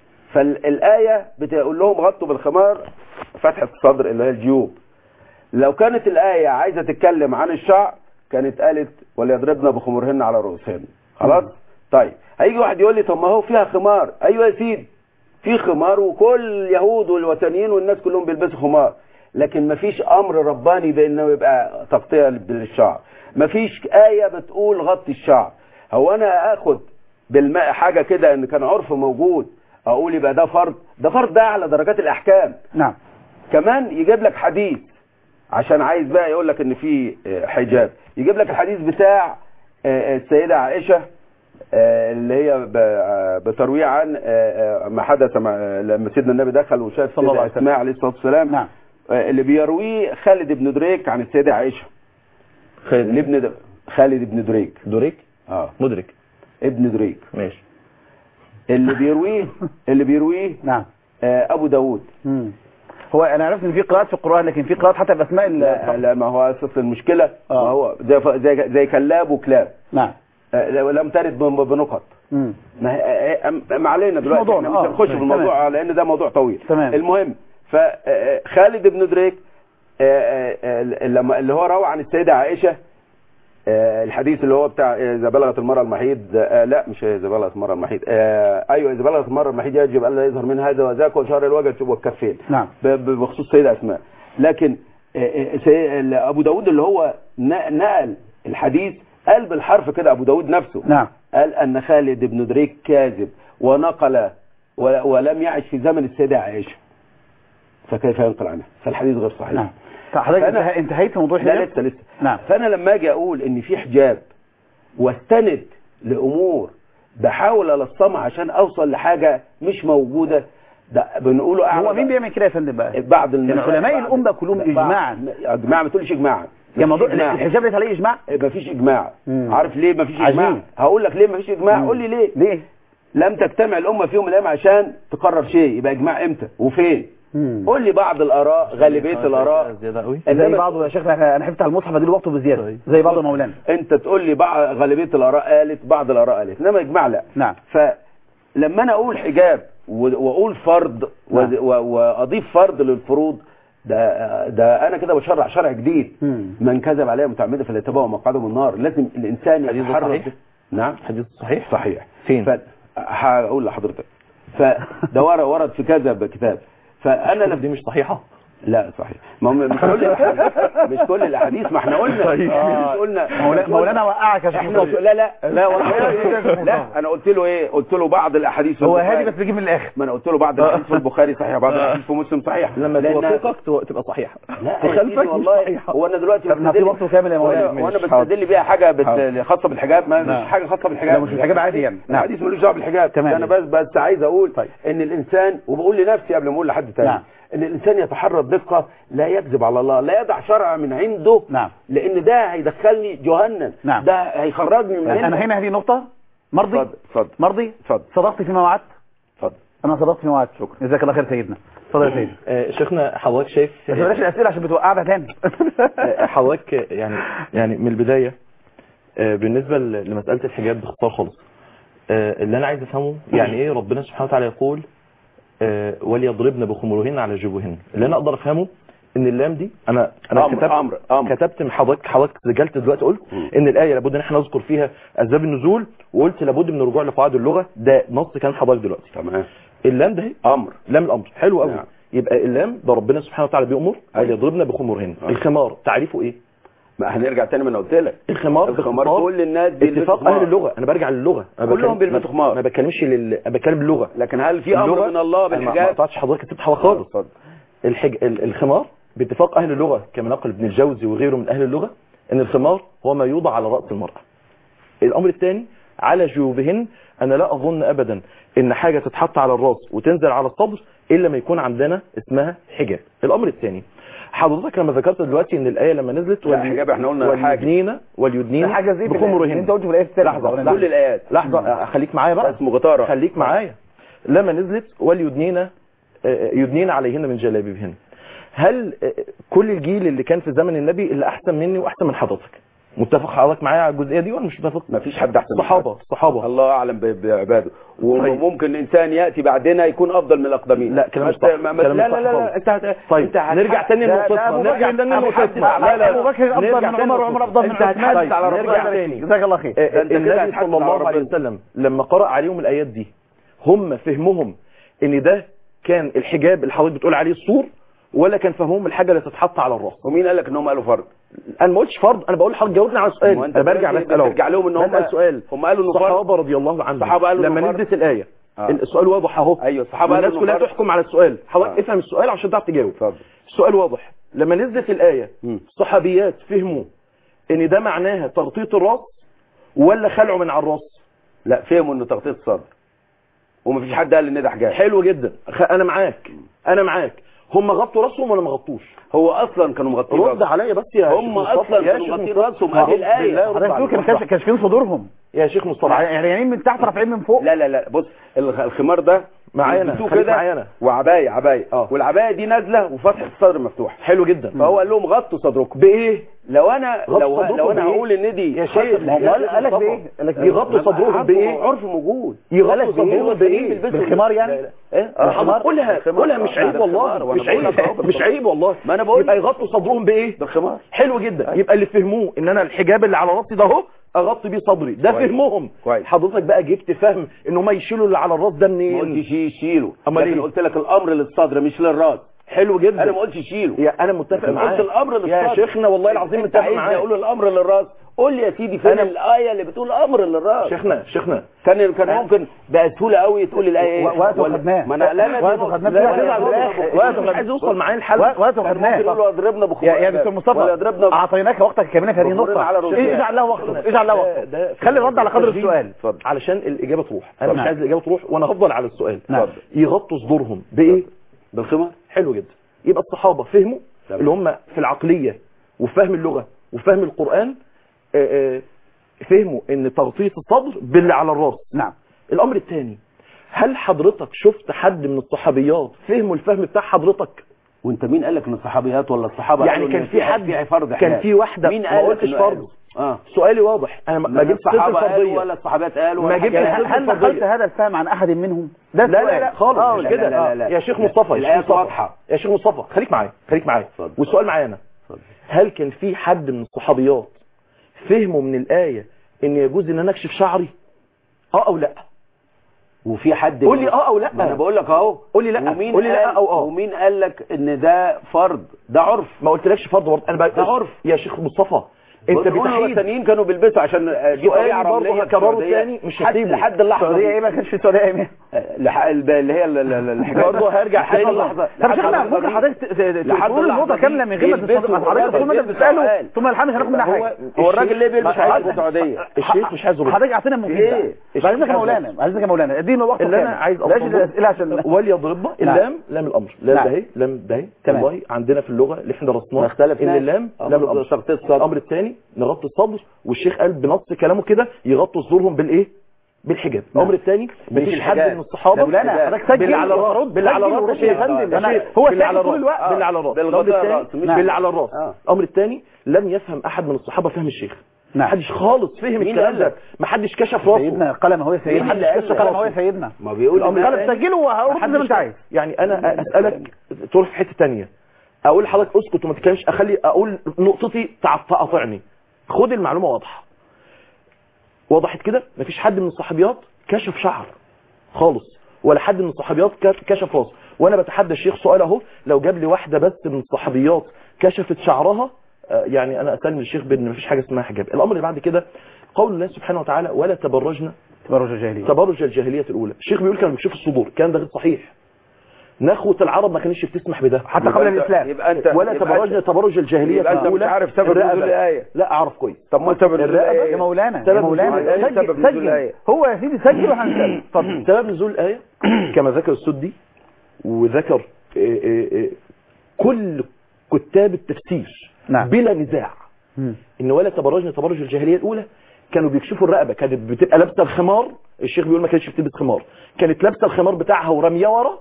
فالآية بتقول لهم غطوا بالخمار فتحة الصدر اللي هي الجيوب لو كانت الآية عايزة تتكلم عن الشعر كانت قالت وليضربن بخمورهن على رؤوسهن خلاص طيب هيجي واحد يقول لي طب ما هو فيها خمار ايوه يا سيدي في خمار وكل اليهود والوثنيين والناس كلهم بيلبسوا خمار لكن مفيش امر رباني بانه يبقى تغطيه للشعر مفيش ايه بتقول غطي الشعر هو انا اخد بالماء حاجه كده ان كان عرف موجود اقول يبقى ده فرض ده فرض ده على درجات الاحكام نعم كمان يجيب لك حديث عشان عايز بقى يقول لك ان في آه، حجاب يجيب لك الحديث بتاع آه، السيدة عائشة آه، اللي هي ب- آه، بترويه عن آه، آه، ما حدث مع- لما سيدنا النبي دخل وشاف صلى الله سيدة عليه وسلم. اسماء عليه الصلاة والسلام نعم آه، اللي بيرويه خالد بن دريك عن السيدة عائشة خالد ابن د- خالد بن دريك دوريك اه مدرك ابن دريك ماشي اللي بيرويه اللي بيرويه نعم آه، ابو داود مم. هو انا عرفت ان في قراءات في القران لكن في قراءات حتى باسماء ال- لا, لا ما هو اساس المشكله ما آه. هو زي زي زي كلاب وكلاب نعم آه، لم ترد بن- بنقط مم. ما, هي- آه، آه، ما علينا دلوقتي موضوع، احنا مش آه، هنخش في تمام. الموضوع لان ده موضوع طويل تمام. المهم فخالد بن دريك آه، آه، آه، لما اللي هو روى عن السيده عائشه آه، الحديث اللي هو بتاع آه، اذا بلغت المراه المحيض آه، لا مش اذا بلغت المراه المحيض آه، ايوه اذا بلغت المراه المحيض يجب الا يظهر من هذا وذاك وشهر الوجه والكفين نعم ب- ب- بخصوص سيدة أسماء لكن آه، آه، سي- ال- أبو داود اللي هو ن- نقل الحديث قال بالحرف كده أبو داود نفسه نعم قال أن خالد بن دريك كاذب ونقل و- ولم يعش في زمن السيدة عائشة فكيف ينقل عنها فالحديث غير صحيح نعم فحضرتك فأنا- انتهى- انتهيت في موضوع لا الحجاب لسه لسه نعم فأنا لما أجي أقول إن في حجاب واستند لأمور بحاول ألصمها عشان أوصل لحاجة مش موجودة ده بنقوله أعلى هو مين بيعمل كده يا فندم بقى بعض يعني المشايخ- علماء بعض- الأمة كلهم بعض- إجماعاً. اجماع ما تقولش اجماعا يا موضوع مفيش إجماع. الحجاب ليس عليه اجماع مفيش اجماع مم. عارف ليه مفيش عجيب. اجماع هقول لك ليه مفيش اجماع مم. قول لي ليه ليه لم تجتمع الامه في يوم من الايام عشان تقرر شيء يبقى اجماع امتى وفين مم. قول لي بعض الاراء غالبيه الاراء زياده قوي زي إنما- بعضه يا شيخ انا أنا هفتح المصحف اديله وقته بزياده طيب. زي بعضه مولانا انت تقول لي بعض غالبيه الاراء قالت بعض الاراء قالت انما اجماع لا نعم فلما انا اقول حجاب و- واقول فرض و- نعم. و- واضيف فرض للفروض ده ده انا كده بشرع شرع جديد مم. من كذب عليه متعمدا فليتبوأ مقعده من النار لازم الانسان حديث ده يتحرك صحيح؟ نعم حديث صحيح صحيح فين؟ ف... هقول لحضرتك فده ورد ورد في كذا بكتاب فانا دي لم... مش صحيحه لا صحيح ما هم مش كل الاحاديث مش كل الاحاديث ما احنا قلنا طيب. مش قلنا مولا- مولانا وقعك يا شيخ احنا مصطفى. لا لا لا والله لا انا قلت له ايه قلت له بعض الاحاديث في هو البخاري. هادي بس بيجيب من الاخر ما انا قلت له بعض الاحاديث في البخاري صحيح بعض الاحاديث في مسلم صحيح لما لأن- توافقك تو- تبقى صحيحه لا يا تخالفك سيدي مش والله صحيحه هو انا دلوقتي طب نعطيه بستدل- وقته كامل يا مولانا وانا ماشي. بستدل بيها حاجه بت... حاضر. خاصه بالحجاب ما نعم. مش حاجه خاصه بالحجاب لا، مش الحجاب عادي يعني. نعم. الحديث ملوش دعوه بالحجاب تمام. انا بس بس عايز اقول طيب. ان الانسان وبقول لنفسي قبل ما اقول لحد تاني نعم. ان الانسان يتحرى الدقه لا يكذب على الله لا يضع شرع من عنده نعم لان ده هيدخلني جهنم نعم. ده هيخرجني من انا عنده هنا هذه نقطه مرضي اتفضل اتفضل مرضي اتفضل صدقت فيما وعدت اتفضل انا صدقت فيما وعدت شكرا جزاك الله خير سيدنا اتفضل يا سيدي آه، شيخنا حضرتك شايف بس بلاش الاسئله عشان بتوقعنا تاني آه، حضرتك يعني يعني من البدايه آه، بالنسبه ل- لمساله الحجاب باختصار خالص آه، اللي انا عايز افهمه يعني ايه ربنا سبحانه وتعالى يقول آه، وليضربن بخمورهن على جيوبهن اللي انا اقدر افهمه ان اللام دي انا انا أمر، كتبت أمر، أمر. كتبت من حضرتك حضرتك سجلت دلوقتي قلت مم. ان الايه لابد ان احنا نذكر فيها اسباب النزول وقلت لابد من الرجوع لقواعد اللغه ده نص كان حضرتك دلوقتي تمام اللام ده امر لام الامر حلو قوي نعم. يبقى اللام ده ربنا سبحانه وتعالى بيأمر أيوة. وليضربن بخمورهن أيوة. الخمار تعريفه ايه ما هنرجع تاني ما انا قلت لك الخمار الخمار باختصار كل الناس بيلبسوا اتفاق خمار. اهل اللغه انا برجع للغه أنا كلهم بتكلم- بيلبسوا ما- خمار. ما بتكلمش لل... انا بتكلم باللغه لكن هل في امر اللغة- من الله أنا ما- ما بالحجاب قطعتش حضرتك كتبت حاجه خالص اتفضل. الحج... ال- الخمار باتفاق اهل اللغه كما نقل ابن الجوزي وغيره من اهل اللغه ان الخمار هو ما يوضع على راس المراه الامر الثاني على جيوبهن انا لا اظن ابدا ان حاجه تتحط على الراس وتنزل على الصدر الا ما يكون عندنا اسمها حجاب الامر الثاني حضرتك لما ذكرت دلوقتي ان الايه لما نزلت لا، حجاب احنا قلنا حاجة. واليدنين واليدنين ده حاجه زي في الآية. بخمرهن انت قلت في الايه الثالثه لحظة، كل الايات لحظه خليك معايا بقى اسمه غطاره خليك معايا لما نزلت وليدنين آه، يدنين عليهن من جلابيبهن هل آه، كل الجيل اللي كان في زمن النبي اللي احسن مني واحسن من حضرتك متفق حضرتك معايا على الجزئيه دي ولا مش متفق ما فيش حد احسن من صحابه صحابه الله اعلم ب- بعباده طيب. وممكن انسان ياتي بعدنا يكون افضل من الاقدمين لا، كلام ما مش ت- صح. ما- ما- كلام لا مش لا صح لا, خالص. لا انت هت... طيب انت هت- نرجع تاني ده- ده لنقطتنا أبو نرجع بكر- تاني أبو بكر لنقطتنا أفضل- أبو بكر أفضل نرجع من تاني عمر وعمر أفضل من أنت عثمان. هتحدث على ربنا نرجع ده تاني جزاك الله خير آه، ده أنت كده النبي هتحدث صلى الله على عليه ربنا. وسلم لما قرأ عليهم الآيات دي هم فهمهم ان ده كان الحجاب اللي حضرتك بتقول عليه السور ولا كان فهمهم الحاجة اللي تتحط على الراس ومين قال لك ان هم قالوا فرض انا ما قلتش فرض انا بقول لحضرتك جاوبني على سؤال ما أنت انا برجع دلوقتي بسأله بترجع لهم إن هم- بسأل سؤال هم قالوا إنه فرض. الصحابة رضي الله عنهم الصحابة قالوا إنه لما فرض. نزلت الآية آه. السؤال واضح اهو ايوه الصحابه قالوا والناس إنه كلها فرض. تحكم على السؤال حضرتك آه. افهم السؤال عشان تعرف تجاوب اتفضل السؤال واضح لما نزلت الآية مم. صحابيات فهموا ان ده معناها تغطية الراس ولا خلعه من على الراس لا فهموا انه تغطيه صدر ومفيش حد قال ان ده حجاب حلو جدا خ- انا معاك انا معاك هم غطوا راسهم ولا ما غطوش هو اصلا كانوا مغطين رد راسهم. عليا بس يا هم شيخ مصطفى. اصلا يا كانوا شيخ مغطين مصطفى. راسهم أعوذ ادي الايه بالله رد حضرتك عليا. بتقول كانوا كاش- كاشفين صدورهم يا شيخ مصطفى يعني من تحت رافعين من فوق لا لا لا بص الخ- الخمار ده معايا أنا، بيلبسوه خليك كده معايا أنا. وعبايه عبايه آه. والعبايه دي نازله وفتحه الصدر مفتوح حلو جدا فهو قال لهم غطوا صدركم بايه لو انا غطوا لو صدركم لو انا بإيه؟ هقول ان دي يا شيخ ما هو يا قال شيخ قال لك مصطفى. بايه قال لك يغطوا صدرهم عرف- بإيه؟ عرف موجود يغطوا قال لك بإيه؟ صدرهم بإيه؟ بيلبسوا- بالخمار يعني؟ لا، لا. ايه الخمار قولها بالخمار. قولها مش آه، عيب بالخمار. والله وأنا مش بقول عيب لك أهو مش بالخمار. عيب والله ما أنا بقول يبقى يغطوا صدرهم بايه بالخمار حلو جدا يبقى اللي فهموه ان انا الحجاب اللي على راسي ده اهو اغطي بيه صدري ده كويس. فهمهم كويس. حضرتك بقى جبت فهم ان هم يشيلوا اللي على الراس ده ما منين قلتش يشيله أمال لكن إيه؟ قلت لك الامر للصدر مش للراس حلو جدا انا ما قلتش شيله يا انا متفق لكن معاك قلت الامر للصدر يا شيخنا والله العظيم انت متفق عايزني معاك اقول الامر للراس قول لي يا سيدي فين أنا- الايه اللي بتقول امر للراس شيخنا شيخنا كان كان ممكن بسهوله قوي تقول لي الايه ايه وقت ولا- خدناه. ما انا لا لا وقت دي- خدناه. لا، لا، لا، لا، لا، لا، لا، لا، لا، وقت لا، مش عايز يوصل معايا الحل وقت كان ممكن خدناه يقول له اضربنا بخمار يا يا دكتور مصطفى ولا اضربنا اعطيناك وقتك كاملا في هذه بخمرنا النقطه على رؤوسنا. اجعل له وقته اجعل له ده- وقته ده في خلي الرد على قدر الترجيح. السؤال اتفضل علشان الاجابه تروح انا مش نعم. عايز الاجابه تروح وانا هفضل على السؤال نعم. اتفضل. يغطوا صدورهم بايه بالخمار حلو جدا يبقى الصحابه فهموا تمام. اللي هم في العقليه وفهم اللغه وفهم القران آه، آه، فهموا ان تغطيه الصدر باللي على الراس نعم الامر الثاني هل حضرتك شفت حد من الصحابيات فهموا الفهم بتاع حضرتك وانت مين قال لك ان الصحابيات ولا الصحابه يعني قالوا كان إن في حد في فرض كان حلال؟ في واحده مين ما قال لك قلتش إنه فرض قالوا؟ اه سؤالي واضح انا ما لا جبتش سيره الصحابه قالوا الفرضيه ولا الصحابات قالوا ما ولا جبتش حاجة. يعني الصدر هل نقلت الفردية. هذا الفهم عن احد منهم ده لا لا السؤال. لا خالص آه، مش لا، كده لا، لا، لا. يا شيخ مصطفى يا شيخ الآيات مصطفى. واضحة. يا شيخ مصطفى خليك معايا خليك معايا اتفضل. والسؤال معانا اتفضل. هل كان في حد من الصحابيات فهموا من الآية ان يجوز ان انا اكشف شعري اه او لا وفي حد قول لي اه او لا ما انا بقول لك اهو قول لي لا ومين قول لي لا قال- او اه ومين قال لك ان ده فرض ده عرف ما قلتلكش فرض برضه انا بقى ده عرف. يا شيخ مصطفى انت بتقول له بتحيد الثانيين كانوا بيلبسوا عشان آه، دي سؤالي طبيعه برضه رمليه هكرره في السعودية. تاني، مش لحد هسيبه. لحد اللحظه السعوديه دي. ايه ما كانش في السعوديه ايه آه، لح- الب- اللي هي ال- ال- ال- الحكايه برضه هرجع لحد تاني. اللحظه طب لحد شيخنا اللحظة ممكن دي. حضرتك ت- ت- لحد تقول اللحظة النقطه دي كامله من غير ما يلبسوا تتصدق حضرتك الراجل طول ما انت يلبس بتساله سؤال. ثم الحل مش هناخد منها هو- حاجه هو الراجل ليه بيلبس ما- حاجه في السعوديه الشيخ مش عايز يرد حضرتك اعطينا مفيد إيه؟ بقى. الشيخ بعد اذنك مش يا عايز مولانا بعد اذنك يا مولانا ادينا وقت اللي انا عايز بلاش أوصله الاسئله عشان وليضربنا اللام لام الامر لام نعم. ده اهي لام ده اهي تمام. والله عندنا في اللغه اللي احنا درسناها ما اختلفناش. ان اللام أمر لام الامر تغطية الصدر. الامر الثاني نغطي الصدر والشيخ قال بنص كلامه كده يغطوا صدورهم بالايه بالحجاب الامر الثاني مفيش حد الحجاب. من الصحابه مولانا حضرتك سجل باللي على الراس وترد. باللي على سجل الراس ورد يا يا فندم. يا أنا- شيخ هو باللي على ساكت طول الراس الوقت. باللي على الراس بالغطاء الامر الثاني الراس، مش باللي على الراس آه. الامر الثاني لم يفهم احد من الصحابه فهم الشيخ نعم. محدش خالص فهم مين الكلام قال ده لك؟ محدش كشف راسه سيدنا قلم هو يا سيدنا مين اللي قال لك؟ قلم هو يا سيدنا ما بيقول الأمر إن الثاني- قلم سجله وهرد زي ما انت عايز يعني انا اسالك تروح في حته تانية اقول لحضرتك اسكت وما تتكلمش اخلي اقول نقطتي تع- تقاطعني خد المعلومه واضحه وضحت كده مفيش حد من الصحابيات كشف شعر خالص ولا حد من الصحابيات ك- كشف راس وانا بتحدى الشيخ سؤال اهو لو جاب لي واحده بس من الصحابيات كشفت شعرها آه، يعني انا اسلم للشيخ بان مفيش حاجه اسمها حجاب الامر اللي بعد كده قول الله سبحانه وتعالى ولا تبرجنا تبرج الجاهلية تبرج الجاهليه الاولى الشيخ بيقول كانوا بيكشفوا الصدور كان ده غير صحيح نخوة العرب ما كانتش بتسمح بده حتى يبقى قبل أنت- الإسلام يبقى انت ولا يبقى تبرجنا أنت- تبرج الجاهليه يبقى انت مش الاولى عارف سبب الرقبة. نزول الايه لا اعرف كويس طب ما سبب نزول الرقبة الايه يا مولانا سبب يا مولانا نزول الآية، سجل سبب نزول سجل الآية. هو يا سيدي سجل وهنسجل اتفضل سبب نزول الآية كما ذكر السدي وذكر آه، آه، آه، كل كتاب التفسير نعم. بلا نزاع ان ولا تبرجنا تبرج الجاهليه الاولى كانوا بيكشفوا الرقبه كانت بتبقى لابسه الخمار الشيخ بيقول ما كانتش بتلبس خمار كانت لابسه الخمار بتاعها ورميه ورا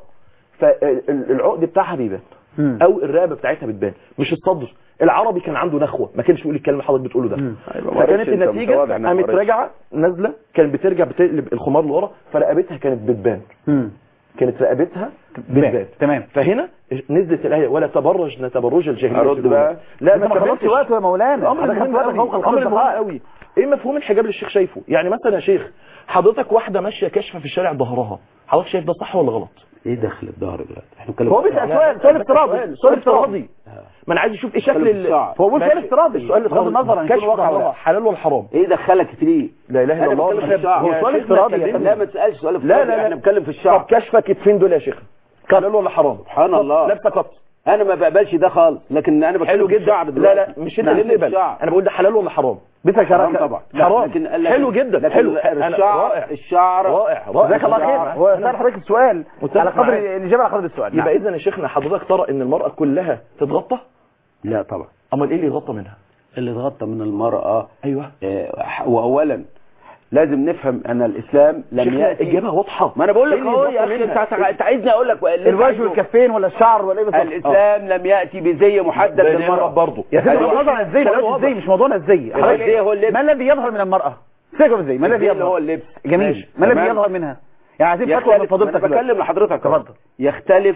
فالعقد بتاعها بيبان مم. او الرقبه بتاعتها بتبان مش الصدر العربي كان عنده نخوه ما كانش بيقول الكلمه اللي حضرتك بتقوله ده أيوة، ما فكانت قريتش أنت النتيجه متواضع إنك قامت ما قريتش. راجعه نازله كانت بترجع بتقلب الخمار لورا فرقبتها كانت بتبان مم. كانت رقبتها تمام بتبان تمام فهنا نزلت الايه ولا تبرجنا تبرج الجاهليه أرد الأولى. بقى؟ لا انت ما ما خلصتش كملتش وقت يا مولانا الامر حضرتك مهم خدت وقت قوي فوق الامر الخمس مهم دقائق قوي ايه مفهوم الحجاب اللي الشيخ شايفه يعني مثلا يا شيخ حضرتك واحده ماشيه كاشفه في الشارع ظهرها حضرتك شايف ده صح ولا غلط ايه دخل الظهر دلوقتي احنا بنتكلم هو في بيسأل الشعر. سؤال سؤال افتراضي سؤال افتراضي ما انا عايز اشوف ايه شكل بتكلم في ال- الشعر. هو بيقول سؤال ماشي. افتراضي السؤال بغض النظر عن كشف يكون واقع ولا ظهرها لا. حلال ولا حرام ايه دخلك فيه لا اله الا انا الله بتكلم في الشعر هو يا سؤال شيخنا افتراضي يا اتكلم- فندم. لا ما تسالش سؤال لا افتراضي لا لا احنا بنتكلم في طب الشعر كشفك كتفين دول يا شيخ حلال ولا حرام سبحان الله. لابسه قط انا ما بقبلش ده خالص لكن انا بتكلم حلو في جدا الشعر لا دلوقتي لا مش انت نعم، اللي في تقبل الشعر. انا بقول ده حلال ولا حرام بيسأل حرام شرع طبعا حرام لكن لكن- حلو جدا لكن حلو الشعر رائع الشعر رائع رائع جزاك الله الشعر. خير هو سأل حضرتك السؤال متفق على قدر معاك. الإجابة على قدر السؤال نعم. يبقى اذا يا شيخنا حضرتك ترى ان المراه كلها تتغطى لا طبعا امال ايه اللي يغطى منها اللي اتغطى من المرأة ايوه آه، واولا لازم نفهم ان الاسلام لم شيخنا ياتي اجابه واضحه ما انا بقول لك إيه اللي اهو يغطى يا اخي منها؟ انت انت عايزني اقول لك اللي أنت الوجه عايزه. والكفين ولا الشعر ولا ايه بالظبط الاسلام لم ياتي بزي محدد ده للمرأة نعرف برضه يا سيدي أيوة. موضوعنا ازاي كلام موضوعنا واضح. ازاي مش موضوعنا ازاي حضرتك الزي هو اللبس. ما الذي يظهر من المرأة سيبك من الزي ما الذي الزي اللي هو يظهر اللبس جميل ماشي. ما الذي تمام. يظهر منها يعني عايزين فتوى من يختلف فضيلتك أنا دلوقتي. بكلم لحضرتك أهو. اتفضل. يختلف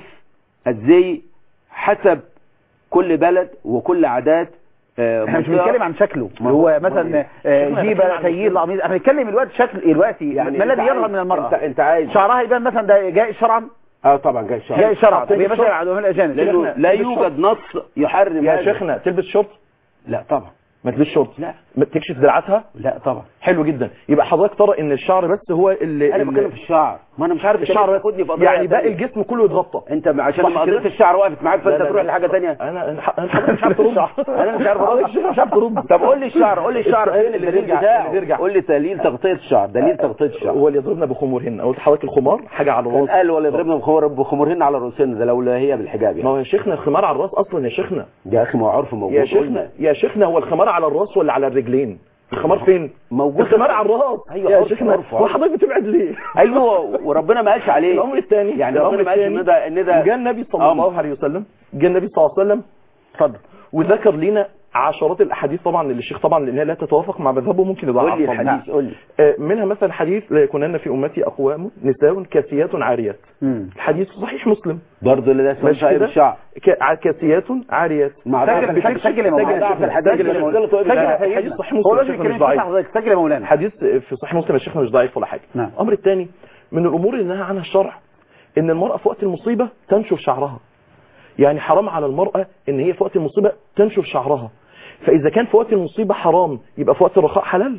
الزي حسب كل بلد وكل عادات آه، احنا مش منطقة. بنتكلم عن شكله ما اللي هو- هو ما مثلا هو- آه، شكله جيبه هنتكلم عن تيير الشكل. قميص احنا بنتكلم دلوقتي شكل دلوقتي يعني ما أنت الذي يظهر عايز- من المرأة انت, انت عايز شعرها يبان مثلا ده جائز شرعا اه طبعا جاي شرع جائز شرعا تلبس يا باشا شرط. عدوان الاجانب لانه شيخنا، لا تلبس يوجد نص يحرم يا هذا. شيخنا تلبس شورت لا طبعا ما تلبس شورت لا. ما تكشف دراعاتها لا طبعا حلو جدا يبقى حضرتك ترى ان الشعر بس هو اللي انا اللي- بتكلم في الشعر ما انا مش عارف الشعر بس تاخدني في قضية يعني باقي تانية. الجسم كله يتغطى انت عشان صح ما قضيه كده؟ الشعر وقفت معاك فانت لا، لا، تروح لا. لحاجه ثانيه انا انا أنا مش عارف ترد انا مش عارف ارد مش عارف ترد طب قول لي الشعر قول لي الشعر السؤال فين اللي الدليل بيرجع- بتاعه اللي بيرجع. قول لي دليل تغطيه الشعر دليل تغطيه الشعر وليضربن بخمورهن قلت لحضرتك الخمار حاجه على الراس قال ولا يضربنا بخمور بخمورهن على رؤوسنا ده لولا هي بالحجاب ما يعني هو يا شيخنا الخمار على الراس اصلا يا شيخنا يا اخي ما هو عرف موجود يا قلنا. شيخنا يا شيخنا هو الخمار على الراس ولا على الرجلين الخمار فين موجود الخمار على الراس أيوة، يا عرف- شيخنا عرف- هو حضرتك بتبعد ليه ايوه وربنا ما قالش عليه الامر الثاني يعني الامر ربنا ما قالش الثاني ان ده ان ده جاء النبي صلى أمر. الله عليه وسلم جاء النبي صلى الله عليه وسلم اتفضل وذكر لنا عشرات الاحاديث طبعا اللي الشيخ طبعا لانها لا تتوافق مع مذهبه ممكن يضعف قول لي طبعاً. الحديث قول لي آه، منها مثلا حديث لا يكونن في امتي اقوام نساء كاسيات عاريات مم. الحديث صحيح مسلم برضه اللي ده اسمه ماشي شايب كده الشعر ك- ع- كاسيات عاريات مع سجل- ضعف سجل- سجل يا مولانا. مع ضعف الحديث سجل يا اللي مولانا. قلت له سجل يا ده سيدنا. حديث صحيح هو مسلم لازم شيخنا يتكلم مش في ضعيف حضرتك سجل يا مولانا حديث في صحيح مسلم يا شيخنا مش ضعيف ولا حاجه نعم. الامر الثاني من الامور اللي نهى عنها الشرع ان المراه في وقت المصيبه تنشف شعرها يعني حرام على المراه ان هي في وقت المصيبه تنشف شعرها فاذا كان في وقت المصيبه حرام يبقى في وقت الرخاء حلال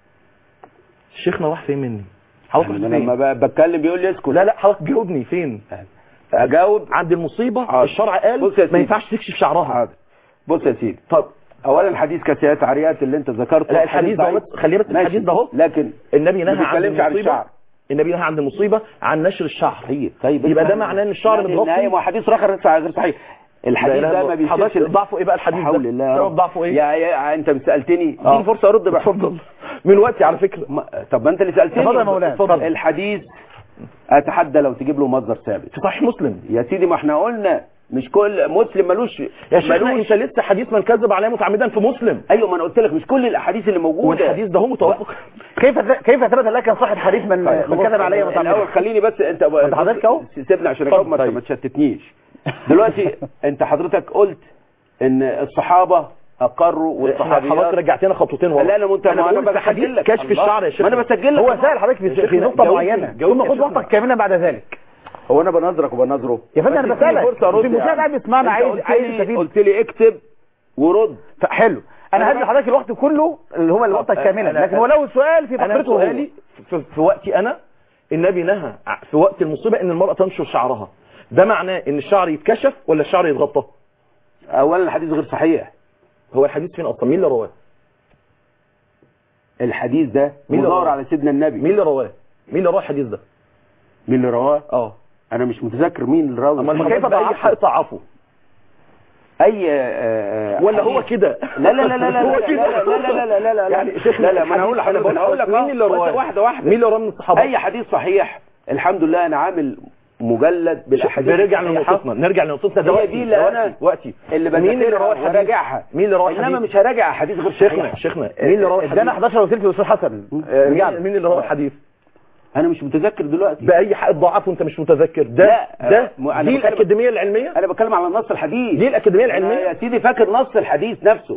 شيخنا راح فين مني حضرتك يعني رحت انا فين لما ب- بتكلم بيقول لي اسكت لا لا حضرتك جاوبني فين اجاوب عند المصيبه حاضر. الشرع قال بص يا ما سيدي. ينفعش تكشف شعرها حاضر بص يا سيدي طب اولا حديث كاسيات عاريات اللي انت ذكرته لا الحديث ده ضعيف. بس خليه بس ماشي. الحديث ده اهو لكن النبي ما نهى عن بيتكلمش عن المصيبه الشعر النبي نهى عن المصيبه عن نشر الشعر طيب طيب يبقى بس ده ما- معناه ان الشعر لا، متغطي النهاية ما حديث رخر غير صحيح الحديث ده ما بيشيرش حضرتك ضعفه ايه بقى الحديث حول ده الله يا سبب رب ضعفه ايه يا, يا انت سالتني آه. اديني فرصه ارد بقى اتفضل من وقتي على فكره ما- طب ما انت اللي سالتني اتفضل يا مولانا، اتفضل. الحديث اتحدى لو تجيب له مصدر ثابت في صحيح مسلم يا سيدي ما احنا قلنا مش كل مسلم ملوش يا شيخنا ملوش انت لسه حديث من كذب عليه متعمدا في مسلم ايوه ما انا قلت لك مش كل الاحاديث اللي موجوده والحديث ده هو متوافق كيف كيف ثبت لك ان صح الحديث من طيب، من خلاص. كذب علي الاول متعمدا خليني بس انت انت حضرتك اهو. سيبني عشان اجاوب ما طيب. ما تشتتنيش دلوقتي انت حضرتك قلت ان الصحابه اقروا احنا حضرتك والصحابيات رجعتنا خطوتين ورا لا لا انت انا ما بقول في بسجل حديث لك. كشف الله. الشعر يا شيخ ما انا بسجل لك هو سأل حضرتك في في شيخنا، نقطة جاوبني- معينة جاوبني ثم يا خذ شيخنا. وقتك كاملا بعد ذلك هو انا بنظرك وبنظره يا فندم انا بس اديني بسألك فرصة أرد في يا مشاهد عم. قاعد بيسمعنا انت عايز قلت عايز لي يستفيد قلت لي اكتب ورد حلو انا أنا هدي بقى- لحضرتك الوقت كله اللي هو الوقت طب، كاملا أنا- لكن هو لو سؤال في انا فقرته هو. سؤالي في, في وقتي انا النبي نهى ع- في وقت المصيبه ان المراه تنشر شعرها ده معناه ان الشعر يتكشف ولا الشعر يتغطى اولا الحديث غير صحيح هو الحديث فين اصلا مين اللي رواه الحديث ده مين اللي مدور رواه؟ على سيدنا النبي مين اللي رواه مين اللي رواه الحديث ده مين اللي رواه اه انا مش متذكر مين اللي رواه اما كيف كيف بقى ضعفه؟ حق ضعفه اي آه، آه، ولا هو حديث. كده لا لا لا لا لا هو لا كده. لا لا لا لا لا لا يعني شيخنا لا لا ما انا هقول الحديث- لحضرتك أنا انا هقول لك بقول مين اللي أهو. رواه واحده واحده مين اللي رواه من الصحابه اي حديث صحيح الحمد لله انا عامل مجلد بالاحاديث نرجع الصحيحة لنقطتنا نرجع لنقطتنا هي دلوقتي دي اللي دلوقتي- أنا- دلوقتي اللي مين اللي بذاكرها رواه الحديث وراجعها مين اللي رواه انما الحديث مش هراجع احاديث غير شيخنا صحيحه شيخنا مين اللي رواه ادانا الحديث 11 وثلث واستاذ حسن آه، رجعنا مين مين اللي رواه الحديث انا مش متذكر دلوقتي باي حق ضعف وانت مش متذكر ده لا، ده م- أنا دي بتكلم- الاكاديميه العلميه انا بتكلم على نص الحديث دي الاكاديميه أنا العلميه يا سيدي فاكر نص الحديث نفسه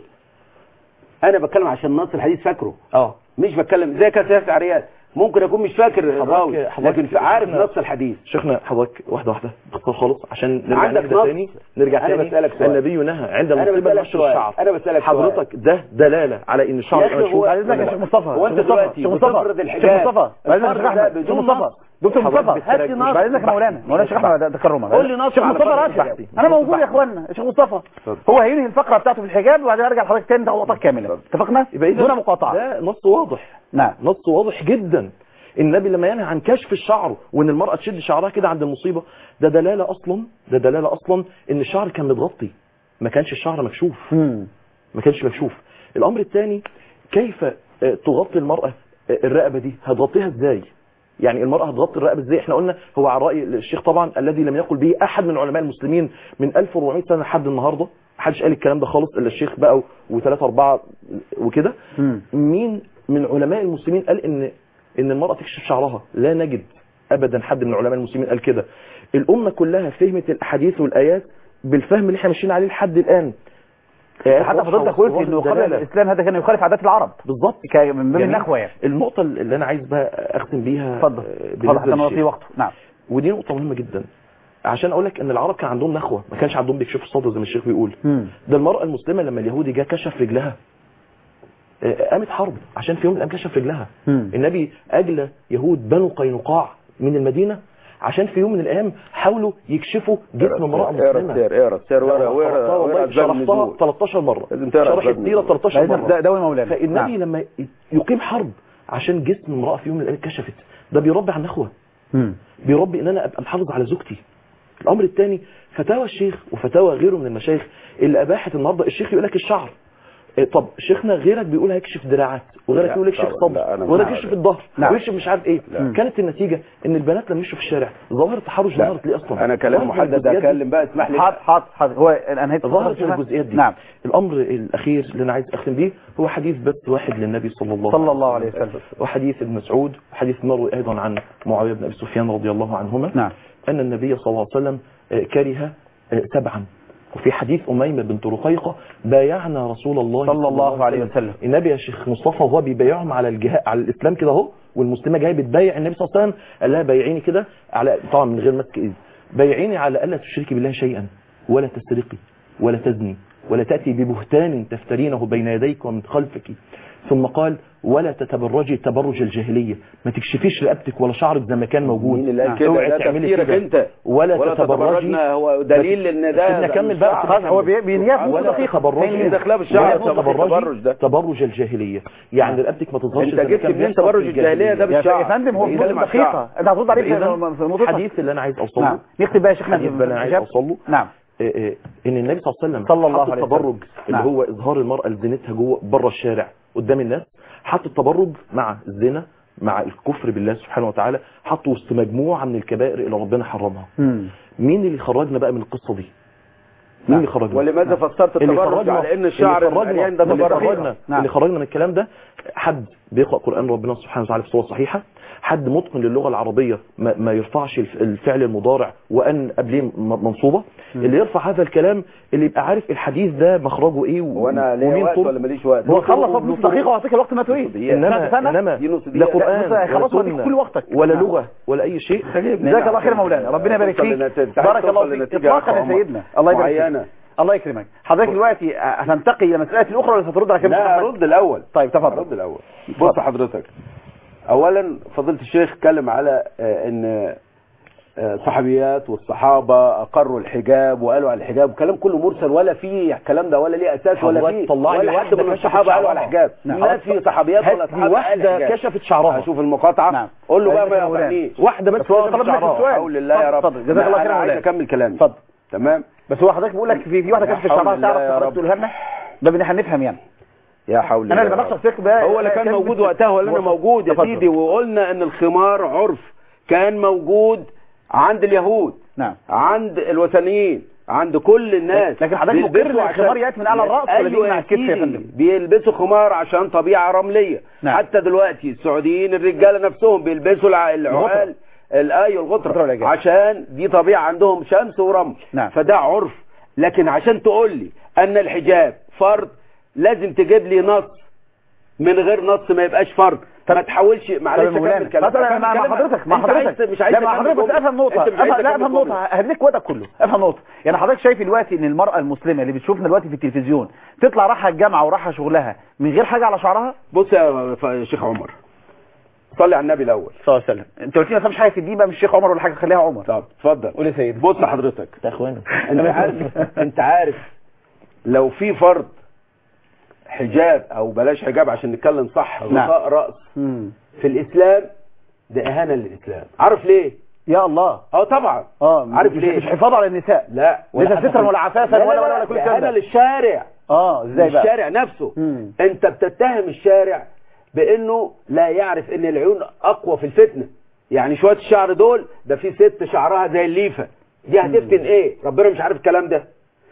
انا بتكلم عشان نص الحديث فاكره اه مش بتكلم زي كاسياس عريات ممكن اكون مش فاكر الراوي حضرتك- لكن في- عارف شيخنا- نص الحديث شيخنا حضرتك واحده واحده باختصار خالص عشان نرجع عندك نرجع نص؟ تاني نرجع أنا تاني بسألك سؤال. النبي نهى عند أنا المصيبه بسألك نشر سؤال. الشعر أنا بسألك سؤال. حضرتك ده دلاله على ان الشعر يا أخي يبقى هو- مكشوف بعد اذنك يا شيخ مصطفى هو أنت شيخ مصطفى دلوقتي شيخ مصطفى بتفرض شيخ الحجاب. مصطفى بعد اذنك الفرض شيخ ده احمد شيخ بدون مصطفى نص. دكتور حضرتك مصطفى بالتراك- هات لي مش نص بعد اذنك يا مولانا مولانا شيخ احمد ده تكرما قول لي نص شيخ على مصطفى فرض راشد بحثي. انا نص موجود يا بحثي. اخوانا شيخ مصطفى هو هينهي الفقره بتاعته في الحجاب وبعدين ارجع لحضرتك تاني تاخد وقتك كامله اتفقنا يبقى إذا دون مقاطعه ده نص واضح نعم نص واضح جدا النبي لما ينهى عن كشف الشعر وان المرأة تشد شعرها كده عند المصيبة ده دلالة اصلا ده دلالة اصلا ان الشعر كان متغطي ما كانش الشعر مكشوف مم. ما كانش مكشوف الامر الثاني كيف آه، تغطي المرأة آه، الرقبة دي هتغطيها ازاي يعني المرأة هتغطي الرقبة ازاي احنا قلنا هو على رأي الشيخ طبعا الذي لم يقل به احد من علماء المسلمين من 1400 سنة لحد النهاردة محدش قال الكلام ده خالص الا الشيخ بقى وثلاثة اربعة وكده مم. مين من علماء المسلمين قال ان ان المرأة تكشف شعرها لا نجد ابدا حد من علماء المسلمين قال كده الامة كلها فهمت الاحاديث والايات بالفهم اللي احنا ماشيين عليه لحد الان آيات حتى واضحة فضلتك قلت وواضح انه قبل الدلالة. الاسلام هذا كان يخالف عادات العرب بالظبط ك- من باب جميل. النخوه يعني النقطة اللي انا عايز بقى اختم بيها اتفضل آه، اتفضل بالنسبة حتى نعطيه للشيخ. وقته نعم ودي نقطة مهمة جدا عشان اقول لك ان العرب كان عندهم نخوة ما كانش عندهم بيكشفوا الصدر زي ما الشيخ بيقول مم. ده المرأة المسلمة لما اليهودي جه كشف رجلها آه، قامت حرب عشان في يوم من الايام كشف رجلها مم. النبي اجلى يهود بنو قينقاع من المدينة عشان في يوم من الايام حاولوا يكشفوا جسم امرأة اقرا مسلمة السير اقرا السير ورا شرحتها ورا والله ورا أسباب شرحتها النزول. 13 مرة لازم تقرا شرح أسباب السيرة النزول. 13 ده مرة ده مولانا فالنبي نعم. لما يقيم حرب عشان جسم امرأة في يوم من الايام اتكشفت ده بيربي على النخوة مم. بيربي ان انا ابقى محافظ على زوجتي الامر الثاني فتاوى الشيخ وفتاوى غيره من المشايخ اللي اباحت النهارده الشيخ يقول لك الشعر إيه، طب شيخنا غيرك بيقول هيكشف دراعات وغيرك لا، يقول يكشف طبعا، صدر لا، أنا وغيرك مع يكشف هذا. الظهر نعم. ويكشف مش عارف ايه لا. كانت النتيجه ان البنات لما يمشوا في الشارع ظاهر التحرش لا، ظهرت ليه اصلا انا كلام ظهرت محدد الجزئيات دي. اتكلم بقى اسمح لي حاضر حاضر حاضر هو انهيت ظهرت الفقرة الجزئيات دي نعم الامر الاخير اللي انا عايز اختم بيه هو حديث بس واحد للنبي صلى الله صلى الله عليه وسلم وحديث ابن مسعود وحديث مروي ايضا عن معاويه بن ابي سفيان رضي الله عنهما نعم أن النبي صلى الله عليه وسلم آه، كره آه، سبعا وفي حديث أميمة بنت رقيقة بايعنا رسول الله صلى الله عليه وسلم. النبي يا شيخ مصطفى وهو بيبايعهم على الجهاد على الإسلام كده أهو والمسلمة جاية بتبايع النبي صلى الله عليه وسلم قال لها بايعيني كده على طبعا من غير مسك إيد بايعيني على ألا تشركي بالله شيئا ولا تسرقي ولا تزني ولا تأتي ببهتان تفترينه بين يديك ومن خلفك ثم قال ولا تتبرجي تبرج الجاهلية ما تكشفيش رقبتك ولا شعرك زي ما كان موجود مين اللي قال نعم. كده اوعي ده تعملي تفكيرك كده. انت ولا ولا تتبرجي تتبرجنا هو دليل ان ده سيبني اكمل بقى الشعر. خلاص هو بي- بينيات نص ولا دقيقة تتبرجي فين داخلها بالشعر ولا يا أستاذ تتبرجي التبرج ده. تبرج الجاهلية يعني رقبتك ما تظهرش انت زي ما جبت كان منين بيحصل تبرج في الجاهلية ده يا بالشعر يا فندم هو في بيتكلم نص عن الشعر. دقيقة انت هترد عليه في إذن في نقطتك الحديث اللي انا عايز اوصله نعم نختم بقى يا شيخنا الحديث اللي انا عايز الإجابة. اوصله نعم آه، آه، ان النبي صلى الله عليه وسلم صلى الله حط عليه وسلم. التبرج اللي نعم. هو اظهار المرأة لزينتها جوه بره الشارع قدام الناس حط التبرج مع الزنا مع الكفر بالله سبحانه وتعالى حطه وسط مجموعة من الكبائر اللي ربنا حرمها مم. مين اللي خرجنا بقى من القصة دي مين اللي خرجنا ولماذا فسرت اللي التبرج خرجنا على ان الشعر اللي خرجنا العريان ده اللي تبرج خرجنا نعم. اللي خرجنا من الكلام ده حد بيقرأ قرآن ربنا سبحانه وتعالى بصورة صحيحة حد متقن للغة العربية ما, ما يرفعش الف- الفعل المضارع وأن قبليه م- منصوبة اللي يرفع هذا الكلام اللي يبقى عارف الحديث ده مخرجه ايه و- وانا ليا ومين وقت طرق- ولا ماليش وقت هو خلص في نص دقيقة وهعطيك الوقت ما تريد دقيقة. انما سنة انما دي نص لا دقيقة. قرآن لا، ولا خلاص هديك سنة كل وقتك. ولا نعم. لغة ولا أي شيء جزاك الله خير يا مولانا ربنا يبارك توصل فيك لنتيجة. بارك الله توصل فيك لنتيجة اطلاقا يا عمر. سيدنا الله يبارك فيك معينة الله يكرمك حضرتك دلوقتي آه، هتنتقي الى مساله الاخرى ولا سترد على كلمه لا محمد؟ ارد الاول طيب تفضل ارد الاول بص حضرتك اولا فضيله الشيخ اتكلم على آه، ان آه، صحابيات والصحابه اقروا الحجاب وقالوا على الحجاب وكلام كله مرسل ولا فيه الكلام ده ولا ليه اساس ولا حضرتك فيه طلع لي ولا حد واحدة من كشفت الصحابه قالوا على شعرها. الحجاب نعم. ما في صحابيات ولا هات لي صحابه قال واحدة الحجاب. كشفت شعرها اشوف المقاطعه نعم. قول له بقى عايزك ما يا مولانا. يغنيش واحدة بس بس هو كشفت طلب منك شعرها. السؤال. حول الله يا رب اتفضل، جزاك الله لا، خير يا انا عايز مولانا. اكمل كلامي اتفضل تمام بس هو حضرتك بيقول لك في في واحده لا كشفت حول شعرها الله تعرف يا حضرتك رب. تقولها لنا ده ان احنا نفهم يعني يا حول انا الله اللي يا بنشر رب. فيك بقى هو اللي كان كان موجود بت- وقتها ولا انا موافق. موجود يا تفضل. سيدي وقلنا ان الخمار عرف كان موجود عند اليهود نعم عند الوثنيين عند كل الناس لكن حضرتك مقر بيلبسوا إن الخمار عشان- يأتي من أعلى الرأس ولا أيوة بيجي مع يا الكتف يا سيدي. فندم؟ بيلبسوا خمار عشان طبيعة رملية نعم. حتى دلوقتي السعوديين الرجالة نفسهم بيلبسوا الع- العقال الايوه الغطرة الغطرة والعجال. عشان دي طبيعة عندهم شمس ورمل نعم. فده عرف لكن عشان تقول لي ان الحجاب فرض لازم تجيب لي نص من غير نص ما يبقاش فرض ما تحاولش معلش طب يا مولانا اكمل كلام طب أنا مع مع أكمل حضرتك مع أنت عايز- حضرتك مش عايز لا مع تكمل حضرتك بس جملة. افهم نقطه أنت مش عايز أفهم- لا تكمل افهم نقطه جملة. هديك وقتك كله افهم نقطه يعني حضرتك شايف دلوقتي ان المراه المسلمه اللي بتشوفنا دلوقتي في التلفزيون تطلع رايحه الجامعه ورايحه شغلها من غير حاجه على شعرها بص يا ف- شيخ عمر صلي على النبي الاول صلى الله عليه وسلم انت قلت لي ما فهمش حاجه في الدين بقى مش شيخ عمر ولا حاجه خليها عمر طب اتفضل قول يا سيدي بص حضرتك يا اخوانا انت عارف انت عارف لو في فرض حجاب او بلاش حجاب عشان نتكلم صح نعم. غطاء راس مم. في الاسلام ده اهانه للاسلام عارف ليه يا الله اه طبعا اه عارف مش, ليه مش حفاظ على النساء لا ليس حتى سترا في- ولا عفافا لا، ولا لا، ولا لا، ولا كل ده الكلام اهانه ده للشارع اه ازاي بقى الشارع نفسه مم. انت بتتهم الشارع بانه لا يعرف ان العيون اقوى في الفتنه يعني شويه الشعر دول ده في ست شعرها زي الليفه دي هتفتن ايه ربنا مش عارف الكلام ده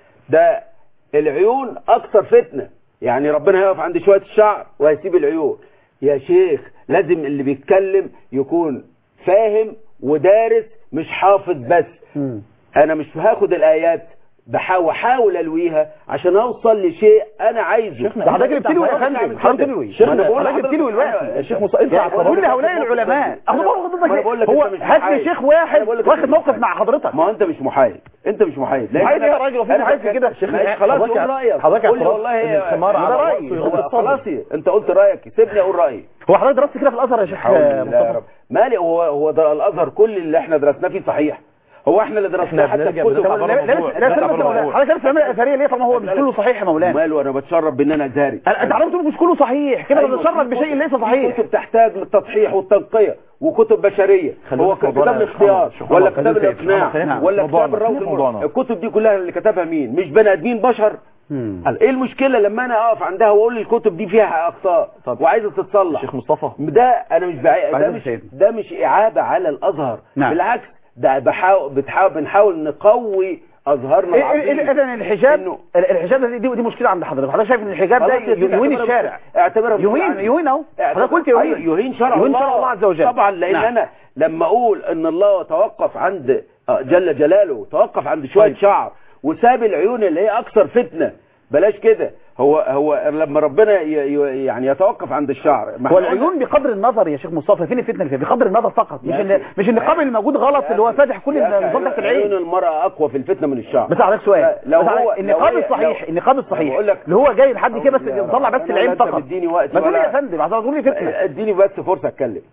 ده العيون اكثر فتنه يعني ربنا هيقف عند شويه الشعر وهيسيب العيون يا شيخ لازم اللي بيتكلم يكون فاهم ودارس مش حافظ بس مم. انا مش هاخد الايات بحاول احاول الويها عشان اوصل لشيء انا عايزه شيخنا، ده حضرتك أنت جبت لي حضرتك يا فندم تعمل حضرتك كده. جبت لي شيخنا، بقول حضرتك جبت لي لحضرتك- دلوقتي يا شيخ مصطفى، انت يا اعتبرت- كل هؤلاء العلماء اخد ما بالك أنا بقول لك هو أنت مش هات لي محايد. شيخ أنا واحد بقول لك واخد أنت مش موقف محايد. مع حضرتك ما هو انت مش محايد انت مش محايد لأن محايد أنا- يا راجل، وفي أنا محايد في بتكلم- كده؟ ماشي، خلاص حضرتك- قول رايك حضرتك قول لي اعتراض والله إن الخمار ده على رايي رأسه هو يغض الصدر. خلاص انت قلت رايك سيبني اقول رايي هو حضرتك درست كده في الازهر يا شيخ حول الله يا مصطفى رب مالي هو هو ده الازهر كل اللي احنا درسناه فيه صحيح هو احنا اللي درسناه إحنا حتى في بنرجع كتب بنطلع لا بره لا لا الموضوع. لا نطلع لا بره لا الموضوع. حضرتك عارف العمليه الاثريه ليه طالما هو مش كله صحيح يا مولانا ماله انا بتشرب بان انا ازهري انت عارف تقول مش كله صحيح كده أيوة، بنتشرف في بشيء كتب- ليس في صحيح كتب تحتاج للتصحيح والتنقية وكتب بشرية خلينا هو في موضوعنا كتاب يا شيخ الاختيار عمر. شيخ ولا عمر، كتاب خلينا في- الاقناع خلينا في ولا موضوعنا. كتاب الروض خلينا في موضوعنا. المرسل الكتب دي كلها اللي كتبها مين مش بني ادمين بشر مم. قال ايه المشكلة لما انا اقف عندها واقول الكتب دي فيها اخطاء طب. وعايزة تتصلح شيخ مصطفى ده انا مش بعي... ده بعدين مش سيد. ده مش اعابة على الازهر نعم. بالعكس ده بحاول بتحاول بنحاول نقوي ازهرنا العظيم. اذا الحجاب إنه- الحجاب دي دي مشكله عند حضرتك حضرتك شايف ان الحجاب ده خلاص يا سيدي، يهين اعتبرها الشارع بس- اعتبرها بس يهين يعني. يهين اهو اعتبر- حضرتك قلت أيوة، يهين يهين شرع يهين الله شرع الله عز وجل طبعا لان نعم. انا لما اقول ان الله توقف عند آه، جل جلاله توقف عند شويه طيب. شعر وساب العيون اللي هي اكثر فتنه بلاش كده هو هو لما ربنا ي- ي- يعني يتوقف عند الشعر ما هو احنا قلنا- العيون بقدر النظر يا شيخ مصطفى فين الفتنه اللي فيها بقدر النظر فقط مش يا ان أخي. مش النقاب اللي موجود غلط اللي هو فاتح كل يا أخي، النظام تحت عيون العين المرأة أقوى في الفتنة من الشعر بس عليك سؤال لو بس عليك- هو النقاب لو هي- الصحيح لو- النقاب الصحيح بقول لك اللي هو جاي لحد كده بس يا مطلع رب، بس أنا العين لا أنت فقط بتديني وقت ما تقول لي ولا- يا فندم عايز تقول لي فتنه اديني بس فرصه اتكلم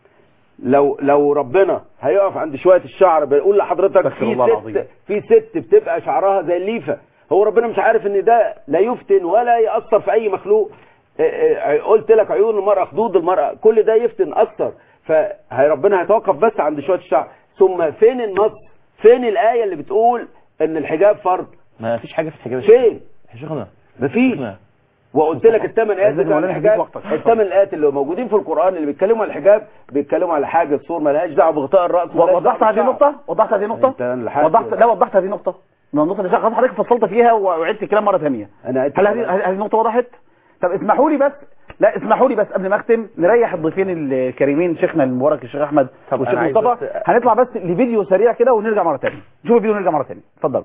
لو لو ربنا هيقف عند شويه الشعر بيقول لحضرتك استغفر في الله العظيم. ست في ست بتبقى شعرها زي الليفه هو ربنا مش عارف ان ده لا يفتن ولا ياثر في اي مخلوق اه، اه، قلت لك عيون المراه خدود المراه كل ده يفتن اكتر فهي ربنا هيتوقف بس عند شويه الشعر ثم فين النص فين الايه اللي بتقول ان الحجاب فرض ما فيش حاجه في الحجاب يا شيخ. فين يا شيخنا مفيش شيخنا. وقلت لك الثمان ايات عايزين بتوع مولانا الحجاب هديك وقتك. الثمان ايات اللي موجودين في القران اللي بيتكلموا عن الحجاب بيتكلموا على حاجه صور مالهاش دعوه بغطاء الراس مالهاش وضحت دعوة هذه بالشعر. النقطة وضحت هذه النقطة أنت لحقت. وضحت لا وضحت هذه النقطة ما النقطة اللي خلاص حضرتك فصلت فيها وعدت الكلام مرة ثانية انا عدت هل هذه كلام. هذه النقطة وضحت طب اسمحوا لي بس لا اسمحوا لي بس قبل ما اختم نريح الضيفين الكريمين شيخنا المبارك الشيخ احمد طب والشيخ أنا عايز مصطفى بس- هنطلع بس لفيديو سريع كده ونرجع مرة ثانية نشوف الفيديو ونرجع مرة ثانية اتفضل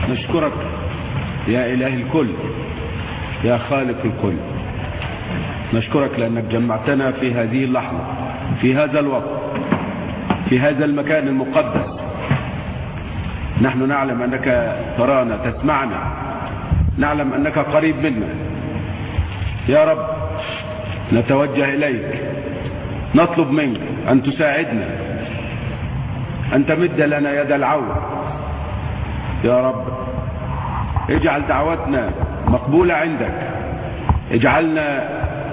نشكرك يا إله الكل يا خالق الكل نشكرك لأنك جمعتنا في هذه اللحظة في هذا الوقت في هذا المكان المقدس نحن نعلم أنك ترانا تسمعنا نعلم أنك قريب منا يا رب نتوجه إليك نطلب منك أن تساعدنا أن تمد لنا يد العون يا رب اجعل دعوتنا مقبولة عندك اجعلنا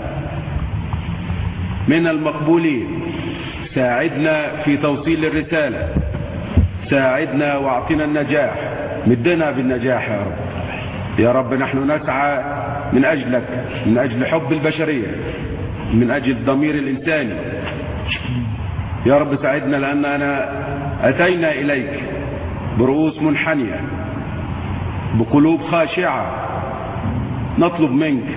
من المقبولين ساعدنا في توصيل الرسالة ساعدنا واعطنا النجاح مدنا بالنجاح يا رب يا رب نحن نسعى من أجلك من أجل حب البشرية من أجل الضمير الإنساني يا رب ساعدنا لأننا أتينا إليك برؤوس منحنية بقلوب خاشعة نطلب منك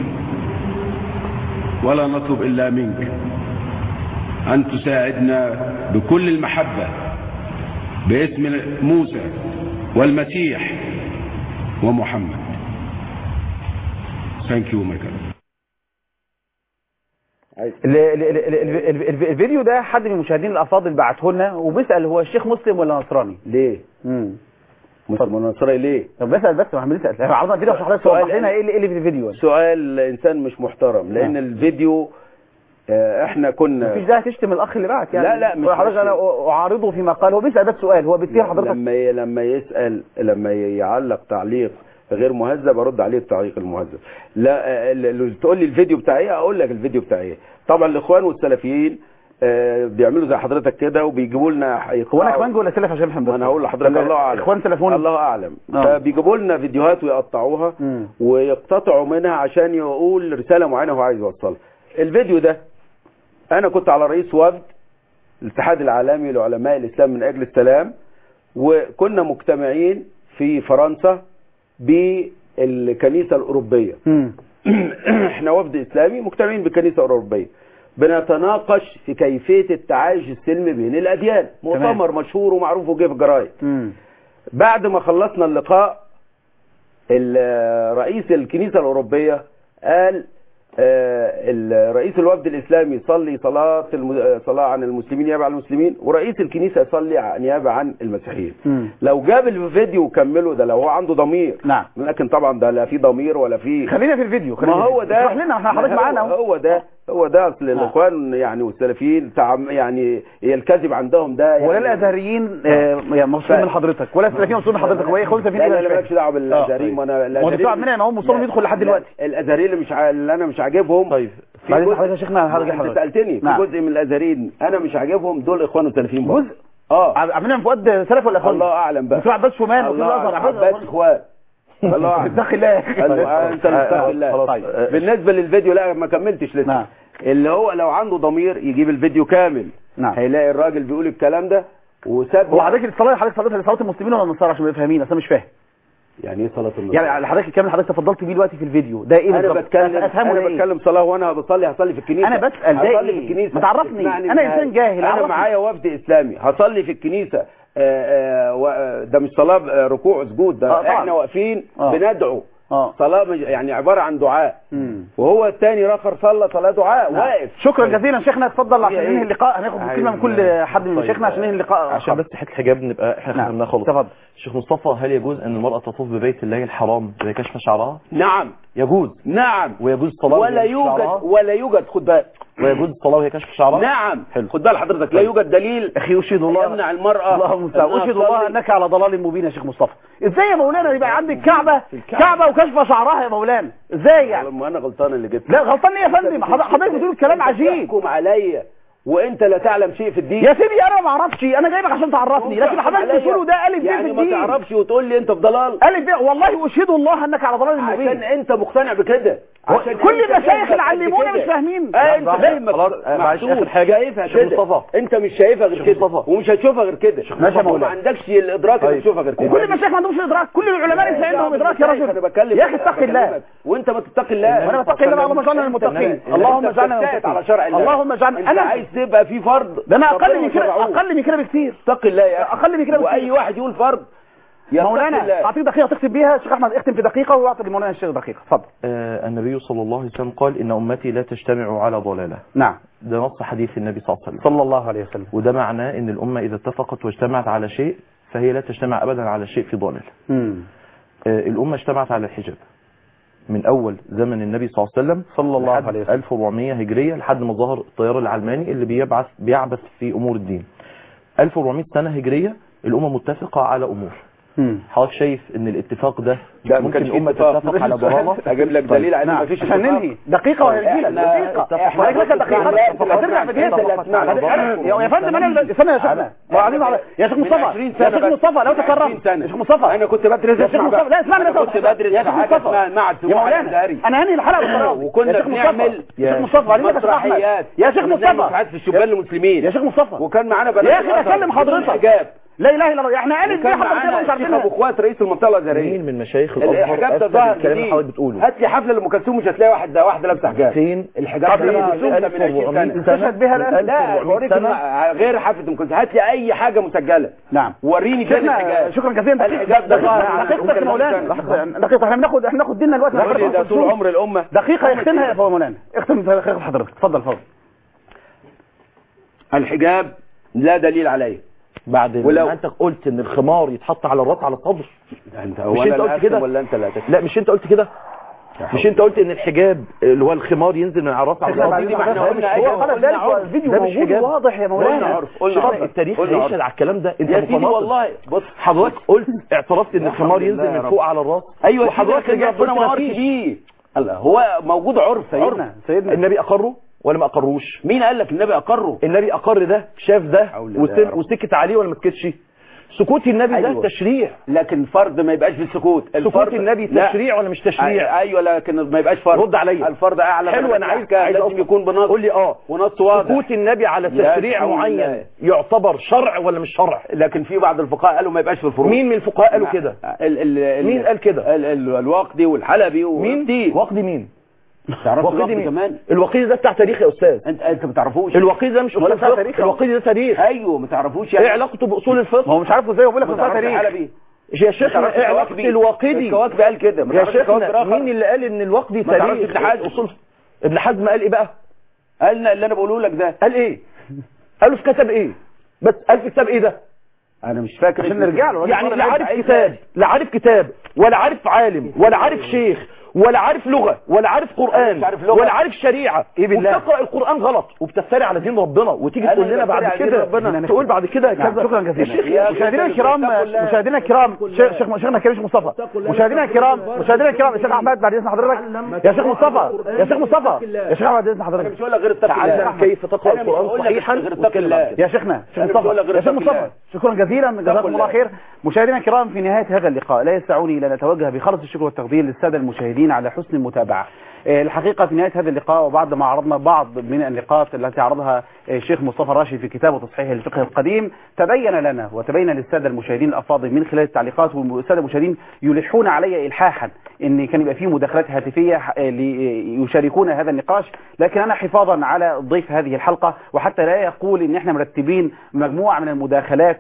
ولا نطلب إلا منك أن تساعدنا بكل المحبة باسم موسى والمسيح ومحمد Thank you, my God. ال- ال- ال- ال- ال- ال- الفيديو ده حد من المشاهدين الافاضل بعته لنا وبيسال هو الشيخ مسلم ولا نصراني ليه امم مسلم ونصراني ليه طب بسال بس ما عملت اسئله عرضنا الفيديو عشان حضرتك سؤال- توضح لنا ايه اللي إيه اللي في الفيديو سؤال انسان مش محترم لان نعم. الفيديو آه، احنا كنا مفيش داعي تشتم الاخ اللي بعت يعني لا، لا، مش حضرتك انا مشتم. اعارضه فيما قال هو بيسال بس سؤال هو بيتيح حضرتك لما ي- لما يسال لما يعلق تعليق غير مهذب ارد عليه التعليق المهذب لا آه، ال- ال- تقول لي الفيديو بتاعي اقول لك الفيديو بتاعي طبعا الاخوان والسلفيين آه، بيعملوا زي حضرتك كده وبيجيبوا لنا هو انا كمان ولا سلف عشان افهم بس انا هقول لحضرتك ولا الله اعلم اخوان سلفوني الله اعلم آه. فبيجيبوا لنا فيديوهات ويقطعوها مم. ويقتطعوا منها عشان يقول رساله معينه هو عايز يوصلها الفيديو ده انا كنت على رئيس وفد الاتحاد العالمي لعلماء الاسلام من اجل السلام وكنا مجتمعين في فرنسا بالكنيسه الاوروبيه مم. احنا وفد اسلامي مجتمعين بالكنيسه الاوروبيه بنتناقش في كيفيه التعايش السلمي بين الاديان مؤتمر مشهور ومعروف وجه في الجرايد مم. بعد ما خلصنا اللقاء ال- رئيس الكنيسة الأوروبية قال آه، ال- رئيس الوفد الإسلامي يصلي صلاة الم- آه، صلاة عن المسلمين نيابة عن المسلمين ورئيس الكنيسة يصلي ع- نيابة عن المسيحيين مم. لو جاب الفيديو وكمله ده لو هو عنده ضمير نعم لكن طبعا ده لا في ضمير ولا في خلينا في الفيديو ما خلينا في هو الفيديو. ده اشرح لنا احنا حضرتك هو- معانا اهو هو ده هو ده اصل الاخوان يعني والسلفيين تعم يعني هي الكذب عندهم ده يعني ولا الازهريين آه، يعني مبسوطين من حضرتك ولا السلفيين مبسوطين من حضرتك وهي خمسه في لا لا لا مالكش دعوه بالازهريين وانا هو الدكتور عبد المنعم اهو مصمم لا، يدخل لحد لا، دلوقتي الازهريين اللي مش ع... اللي انا مش عاجبهم طيب في بعدين جزء حضرتك يا شيخنا هرجع انت حضرتك سالتني نعم. في جزء من الازهريين انا مش عاجبهم دول اخوان وسلفيين برضه. جزء اه عبد المنعم فؤاد سلف ولا اخوان الله اعلم بقى دكتور عباس شومان وكيل الله الازهر أعلم. عباس عباس اخوان الله اعلم اتق الله يا أخي. قال له انت اللي اتق الله طيب. بالنسبه للفيديو لا ما كملتش لسه نعم. اللي هو لو عنده ضمير يجيب الفيديو كامل نعم. هيلاقي الراجل بيقول الكلام ده وساب هو حضرتك الصلاه اللي حضرتك صليتها لصلاه المسلمين ولا النصارى عشان نبقى فاهمين اصل انا مش فاهم يعني ايه صلاه النصر يعني حضرتك الكلام اللي حضرتك تفضلت بيه دلوقتي في الفيديو ده ايه انا بالظبط؟ بتكلم افهمه انا ده إيه؟ بتكلم صلاه وانا بصلي هصلي في الكنيسه أنا بسأل ده هصلي إيه؟ في الكنيسه ما تعرفني. اسمعني أنا معايا. إنسان جاهل، انا عرفني. معايا وفد اسلامي هصلي في الكنيسه آه، آه، و- ده مش صلاه آه، ركوع وسجود ده آه، طبعا. احنا واقفين آه. بندعو اه صلاه مش- يعني عباره عن دعاء مم. وهو الثاني رخر صلى صلاه دعاء نعم. واقف شكرا جزيلا شيخنا اتفضل عشان هي ننهي إيه؟ اللقاء هناخد كلمه من كل حد من طيب. شيخنا عشان ننهي اللقاء عشان بس حته حجاب نبقى احنا نعم. فهمناها خالص اتفضل شيخ مصطفى هل يجوز ان المرأة تطوف ببيت الله الحرام بكشف شعرها؟ نعم يجوز نعم ويجوز الصلاة ولا وهي كشف يوجد شعرها؟ ولا يوجد خد بالك ويجوز الصلاة وهي كشف شعرها؟ نعم حلو. خد بال حضرتك لا يوجد دليل اخي اشهد الله يمنع المرأة اللهم المستعان إنها اشهد الله تصلي. انك على ضلال مبين يا شيخ مصطفى ازاي يا مولانا يبقى عندك كعبه كعبه وكشف شعرها يا مولانا ازاي يعني ما انا غلطان اللي جبت لا غلطان ليه يا فندم حضر- حضرتك بتقول كلام عجيب تحكم عليا وانت لا تعلم شيء في الدين يا سيدي انا ما اعرفش انا جايبك عشان تعرفني لكن تحكم حضرتك عليا. بتقوله ده الف ب يعني في ما الدين تعرفش وتقول لي انت في ضلال الف ب والله اشهد الله انك على ضلال عشان مبين انت مقتنع بكده عشان كل انت المشايخ فهمك اللي قد علمونا كده. مش فاهمين اه انت لحظة. فاهمك خلاص، آه، معلش، محدود. آخر حاجة. شايفها شيخ كده مصطفى. انت مش شايفها غير شيخ كده مصطفى. ومش هتشوفها غير كده ماشي يا وما مولانا. عندكش الادراك اللي طيب. تشوفها غير كده وكل المشايخ ما عندهمش ادراك كل العلماء ليس عندهم ادراك يا انا رجل بكلم يا اخي اتق الله بكلمك. وانت ما تتقي الله وانا بتقي الله اللهم اجعلنا من المتقين انت- اللهم انت اجعلنا من بتجتهد المتقين على شرع الله اللهم اجعلنا انت انا عايز تبقى في فرض ده انا ربنا اقل من كده شرعوه. اقل من كده بكتير اتق الله يا اخي أقل من كده بكتير. واي واحد يقول فرض يتقي مولانا الله. اعطيك دقيقه تختم بيها شيخ احمد اختم في دقيقه واعطي لمولانا الشيخ دقيقه اتفضل آه النبي صلى الله عليه وسلم قال إن أمتي لا تجتمع على ضلالة نعم ده نص حديث النبي صلى الله عليه وسلم صلى الله عليه وسلم وده معناه ان الامه اذا اتفقت واجتمعت على شيء فهي لا تجتمع ابدا على شيء في ضلال مم. آه، الامه اجتمعت على الحجاب من اول زمن النبي صلى الله عليه وسلم صلى الله لحد عليه وسلم 1400 هجريه لحد ما ظهر التيار العلماني اللي بيبعث بيعبث في امور الدين 1400 سنه هجريه الامه متفقه على امور مم. حضرتك شايف ان الاتفاق ده ده ما ممكن كانش فيه الامه اتفاق. تتفق على ضلاله اجيب لك دليل على ان نعم ما فيش عشان ننهي دقيقه وهيجي لك دقيقه احنا وهيجي لك دقيقه اتفقنا. هترجع في دقيقه اتفقنا. يا يا فندم انا استنى يا شيخنا وبعدين على يا شيخ من مصطفى 20 يا سنة شيخ بس. مصطفى لو من تكرمت 20 سنة. يا شيخ مصطفى انا كنت بدرس يا شيخ اسمع مصطفى بقى. لا اسمعني انا بس كنت بدرس يا شيخ حاجه مصطفى اسمها معهد يا سموحه مولانا الازهري انا هنهي الحلقه بالطراوي وكنا يا شيخ مصطفى بنعمل يا شيخ مصطفى عليك يا شيخ احمد مسرحيات يا شيخ كنا بنعمل مصطفى مسرحيات في الشبان المسلمين يا شيخ مصطفى وكان معانا بنات يا اخي الأزهر اكلم حضرتك حجاب لا اله الا الله احنا قال ازاي وكان حضرتك معانا مش الشيخ عارفين ابو اخوات رئيس المنطقه الازهريه مين من مشايخ الازهر الحجاب ده أثبت ظهر الكلام اللي جديد حضرتك بتقوله هات لي حفله لام كلثوم مش هتلاقي واحد واحده لابسه حجاب فين الحجاب طب ده إيه؟ مسلوم ده من 20 1400 سنه تشهد بها الآن؟ لا 1400 بوريك سنة. الم- غير حفله ام كلثوم هات لي اي حاجه مسجله نعم وريني فين شيخنا الحجاب شكرا جزيلا الحجاب ده ظهر على دقيقتك يا مولانا لحظه دقيقه احنا بناخد احنا بناخد ديننا دلوقتي يقول لي ده طول عمر الامه دقيقه يختمها يا مولانا اختم دقيقه حضرتك اتفضل اتفضل الحجاب لا دليل عليه بعد ولو- ما انت قلت ان الخمار يتحط على الراس على الصدر انت مش انت قلت كده ولا انت لا تكتب لا مش انت قلت كده مش انت قلت ان الحجاب اللي هو الخمار ينزل من على الراس على احنا الصدر بعدين ما احنا هو قلنا هو أيوة، قال قلنا ذلك عرف. الفيديو ده مش موجود حجاب. واضح يا قلنا مولانا عرف قلنا شوف عرف التاريخ قلنا عرف. هيشهد على الكلام ده انت يا سيدي متناقض. والله بص حضرتك قلت اعترفت ان يا الخمار حول ينزل الله يا من رب. فوق على الراس ايوه وحضرتك سيدي رجعت ربنا قلت ما ما امرش فيش بيه الله هو موجود عرف عرف سيدنا سيدنا النبي اقره ولا ما اقروش مين قال لك النبي اقره النبي اقر ده شاف ده حول الله يا وسم- رب. وسكت عليه ولا ما سكتش سكوت النبي ده أيوة. تشريع لكن فرض ما يبقاش في السكوت سكوت الفرض النبي لا. تشريع ولا مش تشريع ايوه لكن ما يبقاش فرض رد عليا. الفرض اعلى حلو من انا عايز الأحكام. عايز لازم أوصل. يكون بنص قول لي اه ونص واضح سكوت النبي على يا تشريع حول معين الله. يعتبر شرع ولا مش شرع لكن في بعض الفقهاء قالوا ما يبقاش في الفروض مين من الفقهاء قالوا كده ال ال ال مين قال كده؟ ال ال الواقدي والحلبي مين وكتير. وقدي مين تعرف وقدي الواقدي مين كمان الوقيدي ده بتاع تاريخ يا استاذ انت انت ما تعرفوش الوقيدي ده مش ولا اصول بتاع فقه تاريخ. الوقيدي ده تاريخ ايوه ما تعرفوش ايه علاقته باصول ما الفقه هو مش عارفه ازاي بقول لك ما بتاع تعرفش تاريخ الحلبي يا شيخنا تعرفش ايه علاقه الكواكبي. الوقيدي الكواكبي قال كده ما يا تعرفش الكواكب شيخنا الآخر. مين اللي قال ان الوقدي ما تعرفش تاريخ ابن حزم. اصول ابن حزم قال ايه بقى قال اللي انا بقوله لك ده قال ايه قالوا في كتاب ايه بس قال في كتاب ايه ده انا مش فاكر عشان اسمه. نرجع له يعني لا عارف كتاب لا عارف كتاب ولا عارف عالم ولا عارف شيخ ولا عارف لغة ولا عارف قرآن مش عارف لغة. ولا عارف شريعة إيه بالله؟ وبتقرأ القرآن غلط وبتفتري على دين ربنا وتيجي أنا تقول لنا بفتري بعد على دين كده ربنا. تقول بعد كده نعم، كذا شكرا يا شيخ، جزيلا يا مشاهدينا شيخ، الكرام اتقوا الله. مشاهدينا الكرام شيخ شيخ- شيخنا الكريم شيخ مصطفى مشاهدينا الكرام مشاهدينا الكرام يا شيخ احمد بعد اذن حضرتك يا شيخ مصطفى يا شيخ مصطفى يا شيخ احمد بعد اذن انا حضرتك مش هقول لك غير اتق الله تعلم كيف تقرأ أنا مش القرآن هقول لك صحيحا غير اتق واتكلم الله. عن كده. يا شيخنا شيخ أنا مش هقول مصطفى لك غير يا شيخ اتق مصطفى الله. شكرا جزيلا جزاكم الله الله. خير مشاهدينا الكرام في نهاية هذا اللقاء لا يسعني إلا أن أتوجه بخلص الشكر والتقدير للسادة المشاهدين على حسن المتابعة آه، الحقيقة في نهاية هذا اللقاء وبعد ما عرضنا بعض من النقاط التي عرضها آه، الشيخ مصطفى راشد في كتابه تصحيح الفقه القديم تبين لنا وتبين للسادة المشاهدين الأفاضل من خلال التعليقات والسادة المشاهدين يلحون علي إلحاحا ان كان يبقى فيه مداخلات هاتفية آه، ليشاركون هذا النقاش لكن انا حفاظا على ضيف هذه الحلقة وحتى لا يقول ان احنا مرتبين مجموعة من المداخلات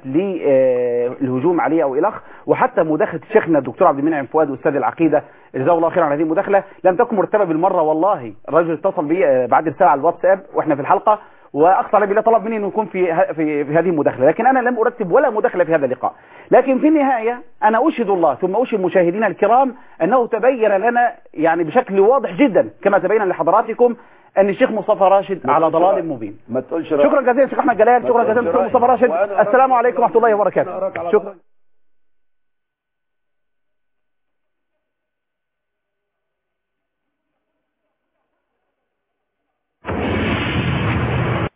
للهجوم عليه او الخ وحتى مداخلة شيخنا الدكتور عبد المنعم فؤاد استاذ العقيدة جزاه الله خيرا على هذه المداخلة لم تكن مرتبة بالمرة والله الرجل اتصل بي آه، بعد رسالة على الواتساب واحنا في الحلقة واقصى عليه بالله طلب مني انه يكون في ه- في في هذه المداخله لكن انا لم ارتب ولا مداخله في هذا اللقاء لكن في النهايه انا اشهد الله ثم اشهد المشاهدين الكرام انه تبين لنا يعني بشكل واضح جدا كما تبين لحضراتكم ان الشيخ مصطفى راشد على تقولش ضلال رأي. مبين ما تقولش رأي. شكرا جزيلا شيخ احمد جلال ما شكرا تقولش جزيلا دكتور رأي. مصطفى راشد وأنا السلام أراك- عليكم ورحمه الله وبركاته أراك على شكرا